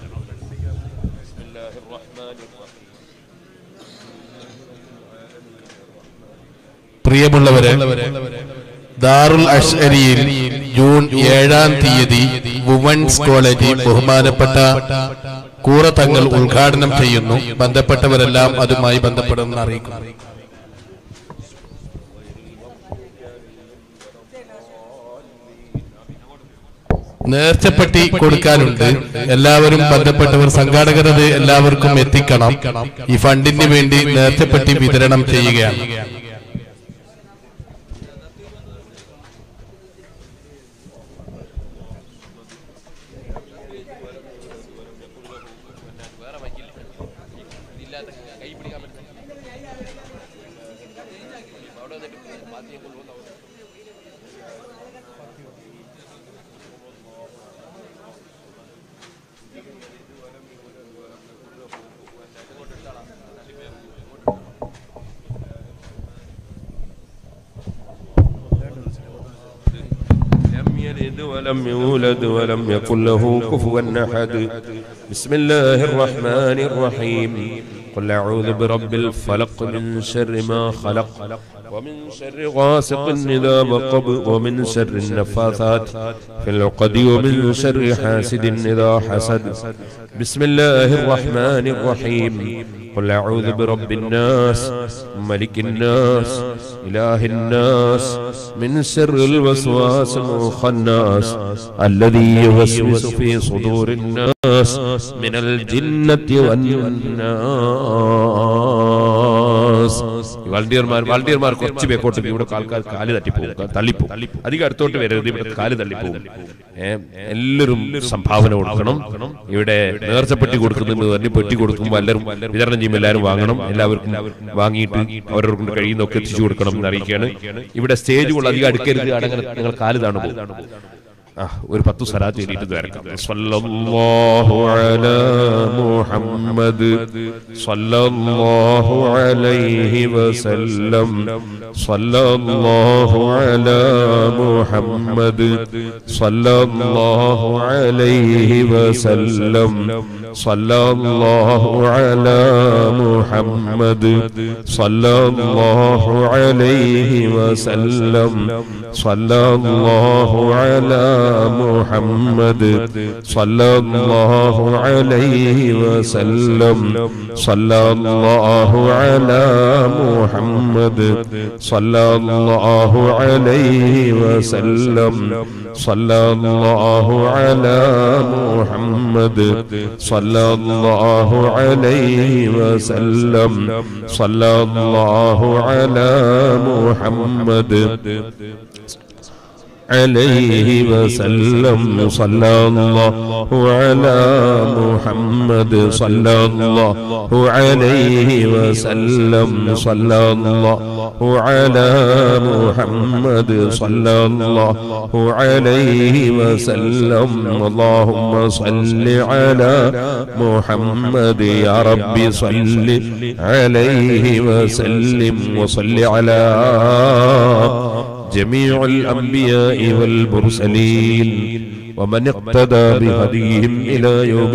പ്രിയമുള്ളവരെ ദാറുൽ അഷ്അരിയിൽ ജൂൺ ഏഴാം തീയതി വുമൻസ് കോളേജ് ബഹുമാനപ്പെട്ട കൂറത്തങ്ങൾ ഉദ്ഘാടനം ചെയ്യുന്നു ബന്ധപ്പെട്ടവരെല്ലാം അതുമായി ബന്ധപ്പെടുമെന്ന് അറിയിക്കുന്നു നേർച്ചപ്പെട്ടി കൊടുക്കാനുണ്ട് എല്ലാവരും ബന്ധപ്പെട്ടവർ സംഘാടകരത് എല്ലാവർക്കും എത്തിക്കണം ഈ ഫണ്ടിന് വേണ്ടി നേർച്ചപ്പെട്ടി വിതരണം ചെയ്യുകയാണ് لم يلد ولم يولد ولم يكن له كفوا احد بسم الله الرحمن الرحيم قل اعوذ برب الفلق من شر ما خلق ومن شر غاسق اذا وقب ومن شر النفاثات في العقد ومن شر حاسد اذا حسد بسم الله الرحمن الرحيم قل اعوذ برب الناس ملك الناس اله الناس من شر الوسواس الخناس الذي يوسوس في صدور الناس من الجنة والناس വളണ്ടിയർമാർ വളണ്ടിയർമാർ കുറച്ച് പേക്കോട്ട് ഇവിടെ ആൾക്കാർ കാല് തട്ടിപ്പോകും തള്ളിപ്പോകും അധികം അടുത്തോട്ട് വരരുത് ഇവിടെ കാല് തള്ളിപ്പോകും ഏ, എല്ലാവരും സംഭാവന കൊടുക്കണം ഇവിടെ നേർച്ചപ്പെട്ടി കൊടുക്കുന്നുണ്ട് പറഞ്ഞ് പെട്ടി കൊടുക്കുമ്പോൾ എല്ലാവരും വിതരണം ചെയ്യുമ്പോൾ എല്ലാവരും വാങ്ങണം എല്ലാവർക്കും വാങ്ങിയിട്ട് അവരവർക്ക് കൊണ്ട് കഴിയുന്നൊക്കെ എത്തിച്ചു കൊടുക്കണം എന്ന് അറിയിക്കുകയാണ് ഇവിടെ സ്റ്റേജ് കൊണ്ട് അധികം അടുക്കരുത് അടങ്ങനെ നിങ്ങൾ കാല് താണു പോകും ആ, ഒരു പത്തു സലാത്ത് എഴുതിയിട്ട് വരക്കാം സല്ലല്ലാഹു അലാ മുഹമ്മദ് സല്ലല്ലാഹു അലൈഹി വസല്ലം സല്ലല്ലാഹു അലാ മുഹമ്മദ് സല്ലല്ലാഹു അലൈഹി വസല്ലം സല്ലല്ലാഹു അലാ മുഹമ്മദ് സല്ലല്ലാഹു അലൈഹി വസല്ലം സല്ലല്ലാഹു അലാ മുഹമ്മദ് സല്ലല്ലാഹു അലൈഹി വസല്ലം സല്ലല്ലാഹു അലാ മുഹമ്മദ് സല്ലല്ലാഹു അലൈഹി വസല്ലം സല്ലല്ലാഹു അലാ മുഹമ്മദ് സല്ലല്ലാഹു അലൈഹി വസല്ലം സല്ലല്ലാഹു അലാ മുഹമ്മദ് عليه وسلم صلى الله على محمد صلى الله عليه وسلم صلى الله على محمد صلى الله عليه وسلم اللهم صل على محمد يا رب صل عليه وسلم وصل على جميع الأنبياء والمرسلين ومن اقتدى بهديهم إلى يوم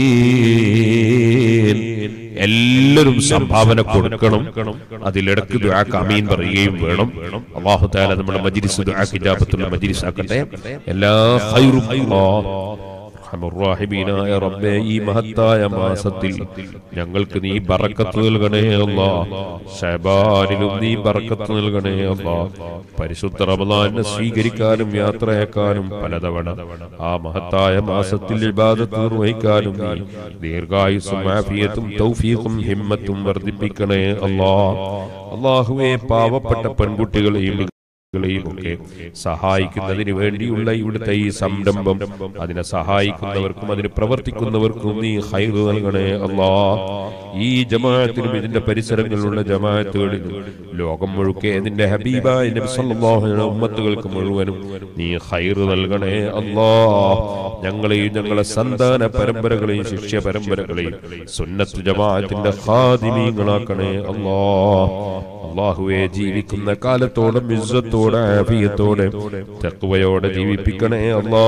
الدين എല്ലാവരും സംഭാവന കൊടുക്കണം അതിലിടക്ക് ദുആക്ക് അമീൻ പറയുകയും വേണം അള്ളാഹു താല നമ്മുടെ മജ്ലിസ് ദുആ കിതാബത്തുള്ള മജ്ലിസ് ആക്കട്ടെ എല്ലാ ഖൈറും അല്ലാഹ് റഹ്മുർറാഹിമീനായ റബ്ബേ ഈ മഹത്തായ മാസത്തിൽ ഞങ്ങൾക്ക് നീ ബറക്കത്ത് നൽകണേ അല്ലാ ഷഹബാനിലും നീ ബറക്കത്ത് നൽകണേ അല്ലാ പരിശുദ്ധ റമദാനെ സ്വീകരിക്കാനും യാത്രയാക്കാനും പലതവണ ആ മഹത്തായ മാസത്തിൽ ഇബാദത്ത് നിർവഹിക്കാനും നീ ദീർഘായുസും ആഫിയത്തും തൗഫീഖും ഹിമ്മത്തും വർദ്ധിപ്പിക്കണേ അല്ലാ അള്ളാഹുവെ പാവപ്പെട്ട പെൺകുട്ടികളെയും കളെയും ഒക്കെ സഹായിക്കുന്നതിന് വേണ്ടിയുള്ള ഇവിടുത്തെ ഈ സംരംഭം അതിനെ സഹായിക്കുന്നവർക്കും അതിന് പ്രവർത്തിക്കുന്നവർക്കും നീ ഹൈറ് നൽകണേ അല്ലാ ഈ ജമാഅത്തിനും ഇതിന്റെ പരിസരങ്ങളിലുള്ള ജമാഅത്തുകളിലും ലോകം മുഴുക്കെ നിന്റെ ഹബീബായ നബി സല്ലല്ലാഹു അലൈഹി വസല്ലം ഉമ്മത്തുകൾക്ക് മുഴുവനും നീ ഹൈറ് നൽകണേ അല്ലാ ഞങ്ങളെയും ഞങ്ങളെ സന്താന പരമ്പരകളെയും ശിഷ്യ പരമ്പരകളെയും സുന്നത്ത് ജമാഅത്തിന്റെ ഖാദിമീങ്ങളാക്കണേ അല്ലാ അള്ളാഹുവെ ജീവിക്കുന്ന കാലത്തോളം ഇസ്സത്തോടെ ആഫിയത്തോടെ തക്വയോടെ ജീവിപ്പിക്കണേ അല്ലാ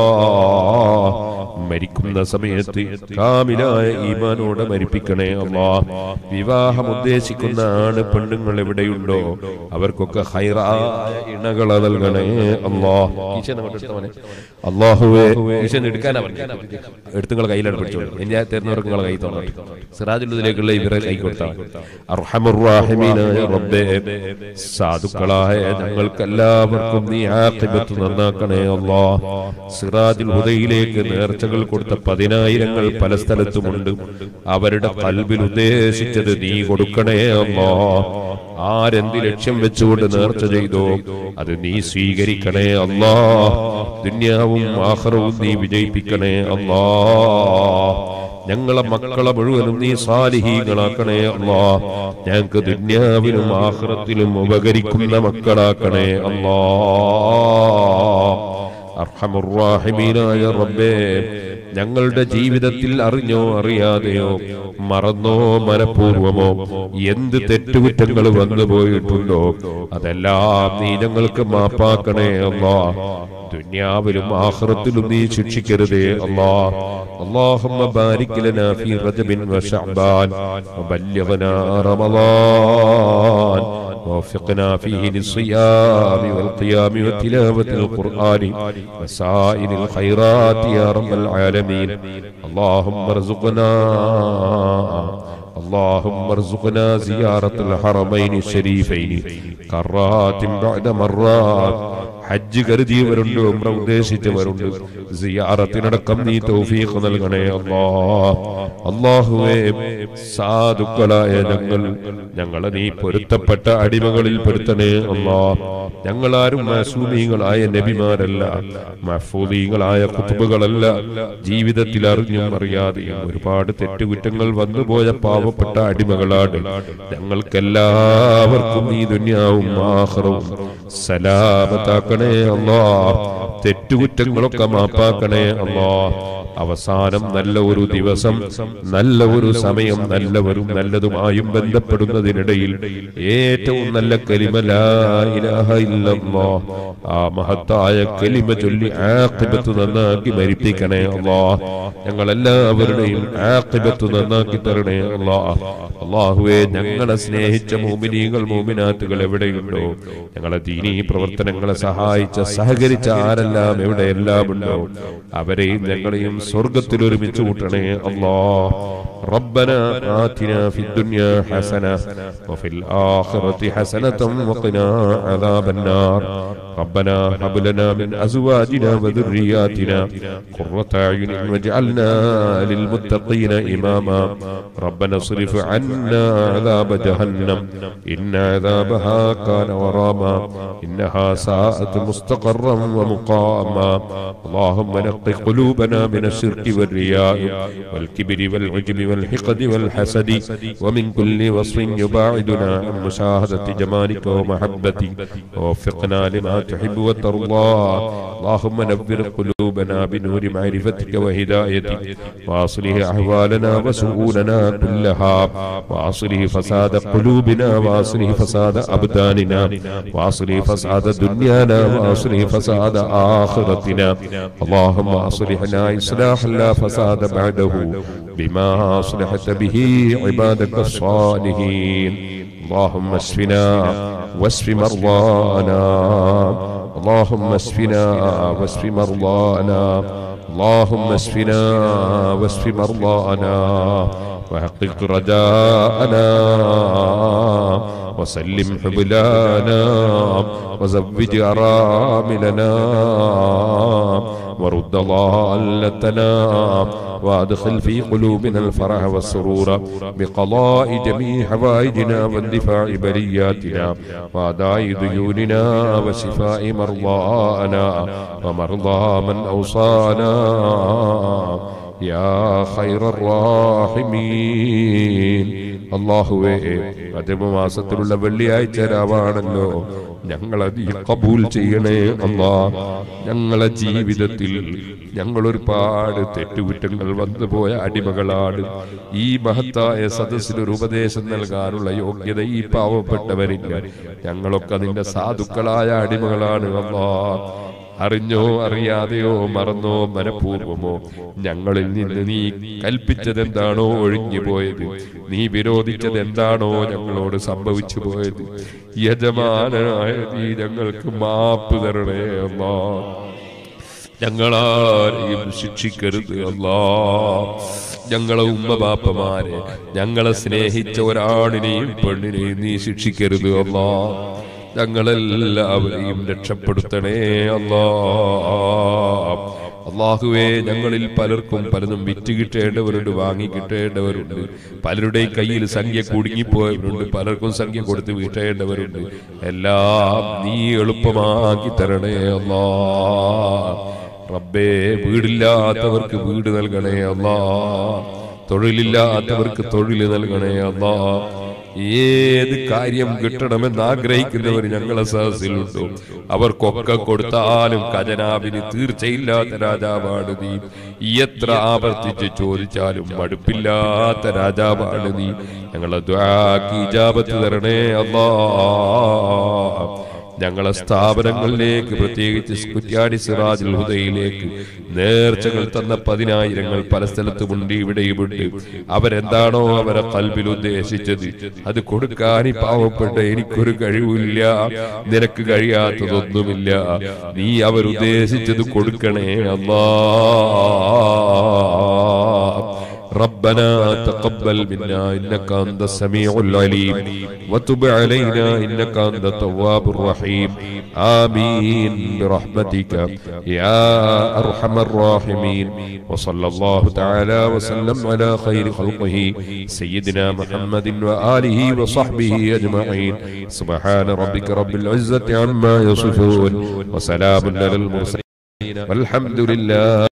മരിക്കുന്ന സമയത്ത് കാമിലായ ഈമാനോടെ മരിപ്പിക്കണേ അല്ലാ വിവാഹം ഉദ്ദേശിക്കുന്ന ആണ് പെണ്ണുങ്ങൾ എവിടെയുണ്ടോ അവർക്കൊക്കെ ഹൈറായ ഇണകളെ നൽകണേ അല്ലാ അള്ളാഹുവെ എടുക്കാനാ എടുത്തുങ്ങളെ കയ്യിലാണ് പിടിച്ചോളൂ ഞാൻ തരുന്നവർക്ക് നിങ്ങളെ കൈ തോന്നാം സിറാജുള്ളതിലേക്കുള്ള ഇവരെ കൈ കൊടുത്താൽ അർഹമുറാഹിമീനായ റബ്ബേ സാധുക്കളായ ഞങ്ങൾക്ക് എല്ലാവർക്കും നീ ആഖിബത്ത് നന്നാക്കണേ അല്ലാ സിറാജുൽ ഹുദയിലേക്ക് നേർച്ചകൾ കൊടുത്ത പതിനായിരങ്ങൾ പല സ്ഥലത്തുമുണ്ട് അവരുടെ കൽബിൽ ഉദ്ദേശിച്ചത് നീ കൊടുക്കണേ അല്ലാ ആരെന്ത് ലക്ഷ്യം വെച്ചുകൊണ്ട് നേർച്ച ചെയ്തോ അത് നീ സ്വീകരിക്കണേ അല്ലാ ദുന്യാവും ആഹ്റവും നീ വിജയിപ്പിക്കണേ അല്ലാ ഞങ്ങളെ മക്കളെ മുഴുവനും നീ സാലിഹീകളാക്കണേ അല്ലാ ഞങ്ങൾക്ക് ദുന്യാവിലും ആഹ്റത്തിലും ഉപകരിക്കുന്ന മക്കളാക്കണേ അല്ലാ അർഹമുറാഹിമീനായ റബ്ബേ ഞങ്ങളുടെ ജീവിതത്തിൽ അറിഞ്ഞോ അറിയാതെയോ മറന്നോ മനഃപൂർവമോ എന്ത് തെറ്റുകുറ്റങ്ങൾ വന്നു പോയിട്ടുണ്ടോ അതെല്ലാം നീ ഞങ്ങൾക്ക് മാപ്പാക്കണേ അല്ലാ ദുന്യാവിലും ആഖിറത്തിലും നീ ശിക്ഷിക്കരുതേ അല്ലാ اللهم بارك لنا في رجب وشعبان وبلغنا رمضان ووفقنا فيه للصيام والقيام وتلاوة القرآن وسائر الخيرات يا رب العالمين اللهم ارزقنا اللهم ارزقنا زيارة الحرمين الشريفين كرات بعد مرات ഹജ്ജ് കരുതിയവരുണ്ട് ഉംറ ഉദ്ദേശിച്ചവരുണ്ട് സിയാറത്തിനടക്കം നീ തൗഫീഖ് നൽകണേ അല്ലാ അല്ലാഹുവേ സാധുക്കളായ ഞങ്ങൾ ഞങ്ങളെ നീ പൊരുത്തപ്പെട്ട അടിമകളിൽ പെടുത്തണേ അല്ലാ ഞങ്ങളാരും മാസൂമീങ്ങളായ നബിമാരല്ല മഹഫൂദീങ്ങളായ കുത്തുബുകളല്ല ജീവിതത്തിൽ അറിഞ്ഞും അറിയാതെയും ഒരുപാട് തെറ്റുകുറ്റങ്ങൾ വന്നുപോയ പാവപ്പെട്ട അടിമകളാണ് ഞങ്ങൾക്കെല്ലാവർക്കും ഈ ദുന്യാവും ആഹ്റവും സലാമത്താക്കണേ അല്ലാ തെറ്റുകുറ്റങ്ങളൊക്കെ മാപ്പാക്കണേ അല്ലാ അവസാനം നല്ല ഒരു ദിവസം നല്ല ഒരു സമയം നല്ലവരും നല്ലതുമായും ബന്ധപ്പെടുന്നതിനിടയിൽ ഏറ്റവും നല്ല കലിമ ലാ ഇലാഹ ഇല്ലല്ലാ ആ മഹത്തായ കലിമ ചൊല്ലി ആഖിബത്ത് നന്നാക്കി മരിപ്പിക്കണേ അല്ലാ ഞങ്ങളെല്ലാവരുടെയും ആഖിബത്ത് നന്നാക്കി തരണേ അല്ലാ അള്ളാഹുവെ ഞങ്ങളെ സ്നേഹിച്ച മോമിനീകൾ മോമിനാത്തുകൾ എവിടെയുണ്ടോ ഞങ്ങളെ ദീനീ പ്രവർത്തനങ്ങളെ സഹായിച്ച സഹകരിച്ച ആരെല്ലാം എവിടെയെല്ലാം ഉണ്ടോ അവരെയും ഞങ്ങളെയും സ്വർഗത്തിൽ ഒരുമിച്ച് കൂട്ടണേ അല്ലാ ربنا آتنا في الدنيا حسنة وفي الآخرة حسنة وقنا عذاب النار ربنا هب لنا من أزواجنا وذرياتنا قرة أعين واجعلنا للمتقين إماما ربنا اصرف عنا عذاب جهنم إن عذابها كان غراما إنها ساءت مستقرا ومقاما اللهم نق قلوبنا من الشرك والرياء والكبر والعجب والحقد والحسد ومن كل وصف يباعدنا عن مشاهدة جمالك ومحبتك ووفقنا لما تحب وترضى اللهم نبر قلوبنا بنور معرفتك وهدايتك واصله أحوالنا وسؤولنا كلها واصله فساد قلوبنا واصله فساد أبداننا واصله فساد دنيانا واصله فساد آخرتنا اللهم أصلحنا إصلاحا لا فساد بعده بما أصلحت به عبادك الصالحين اللهم اشفنا واشف مرضانا اللهم اشفنا واشف مرضانا اللهم اشفنا واشف مرضانا وحقق رجاءنا وسلم حبلانا وزوج أراملنا ورد ضالتنا وادخل في قلوبنا الفرح والسرور بقضاء جميع حوائجنا واندفاع بلياتنا واداء ديوننا وشفاء مرضانا ومرضى من اوصانا يا خير الراحمين അള്ളാഹുവേ മാസത്തിലുള്ള വെള്ളിയാഴ്ച രാവാണല്ലോ ഞങ്ങളത് ഈ കബൂൽ ചെയ്യണേ അല്ലാ ഞങ്ങളെ ജീവിതത്തിൽ ഞങ്ങൾ ഒരുപാട് തെറ്റുകുറ്റങ്ങൾ വന്നുപോയ അടിമകളാണ് ഈ മഹത്തായ സദസ്സിനൊരു ഉപദേശം നൽകാനുള്ള യോഗ്യത ഈ പാവപ്പെട്ടവരില്ല ഞങ്ങളൊക്കെ അതിന്റെ സാധുക്കളായ അടിമകളാണ് അല്ലാ അറിഞ്ഞോ അറിയാതെയോ മറന്നോ മനഃപൂർവമോ ഞങ്ങളിൽ നിന്ന് നീ കൽപ്പിച്ചതെന്താണോ ഒഴിഞ്ഞു പോയത് നീ വിരോധിച്ചത് എന്താണോ ഞങ്ങളോട് സംഭവിച്ചു പോയത് യജമാനായ നീ ഞങ്ങൾക്ക് മാപ്പ് തരണേ അല്ലാ ഞങ്ങളാരെയും ശിക്ഷിക്കരുത് അല്ലാ ഞങ്ങളെ ഉമ്മ ബാപ്പമാരെ ഞങ്ങളെ സ്നേഹിച്ച ഒരാണിനെയും പെണ്ണിനെയും നീ ശിക്ഷിക്കരുത് അല്ലാ ഞങ്ങളെല്ലാവരെയും രക്ഷപ്പെടുത്തണേ അല്ലാ അള്ളാഹുവേ ഞങ്ങളിൽ പലർക്കും പലതും വിറ്റ് കിട്ടേണ്ടവരുണ്ട് വാങ്ങി കിട്ടേണ്ടവരുണ്ട് പലരുടെയും കയ്യിൽ സംഖ്യ കുടുങ്ങിപ്പോയവരുണ്ട് പലർക്കും സംഖ്യ കൊടുത്ത് വീട്ടേണ്ടവരുണ്ട് എല്ലാം നീ എളുപ്പമാക്കി തരണേ അല്ലാ റബ്ബേ വീടില്ലാത്തവർക്ക് വീട് നൽകണേ അല്ലാ തൊഴിലില്ലാത്തവർക്ക് തൊഴിൽ നൽകണേ അല്ലാ ഏത് കാര്യം കിട്ടണമെന്ന് ആഗ്രഹിക്കുന്നവർ ഞങ്ങളെ സഹസിലുണ്ടോ അവർക്കൊക്കെ കൊടുത്താലും ഖജനാവിന് തീർച്ചയില്ലാത്ത രാജാവാണ് നീ എത്ര ആവർത്തിച്ച് ചോദിച്ചാലും മടുപ്പില്ലാത്ത രാജാവാണ് നീ ഞങ്ങളെ ദ്വാക്കി ഇജാബത്ത് തരണേ അല്ലാ ഞങ്ങളെ സ്ഥാപനങ്ങളിലേക്ക് പ്രത്യേകിച്ച് കുറ്റ്യാടി സിറാജുൽ ഹുദയിലേക്ക് നേർച്ചകൾ തന്ന പതിനായിരങ്ങൾ പല സ്ഥലത്തുമുണ്ട് ഇവിടെയുമുണ്ട് അവരെന്താണോ അവരെ കൽബിൽ ഉദ്ദേശിച്ചത് അത് കൊടുക്കാൻ ഈ പാവപ്പെട്ട എനിക്കൊരു കഴിവില്ല നിനക്ക് കഴിയാത്തതൊന്നുമില്ല നീ അവരുദ്ദേശിച്ചത് കൊടുക്കണേ അല്ലാ ربنا تقبل منا انك انت السميع العليم وتب علينا انك انت التواب الرحيم امين برحمتك يا ارحم الراحمين وصلى الله تعالى وسلم على خير خلقه سيدنا محمد واله وصحبه اجمعين سبحان ربك رب العزه عما يصفون وسلام على المرسلين والحمد لله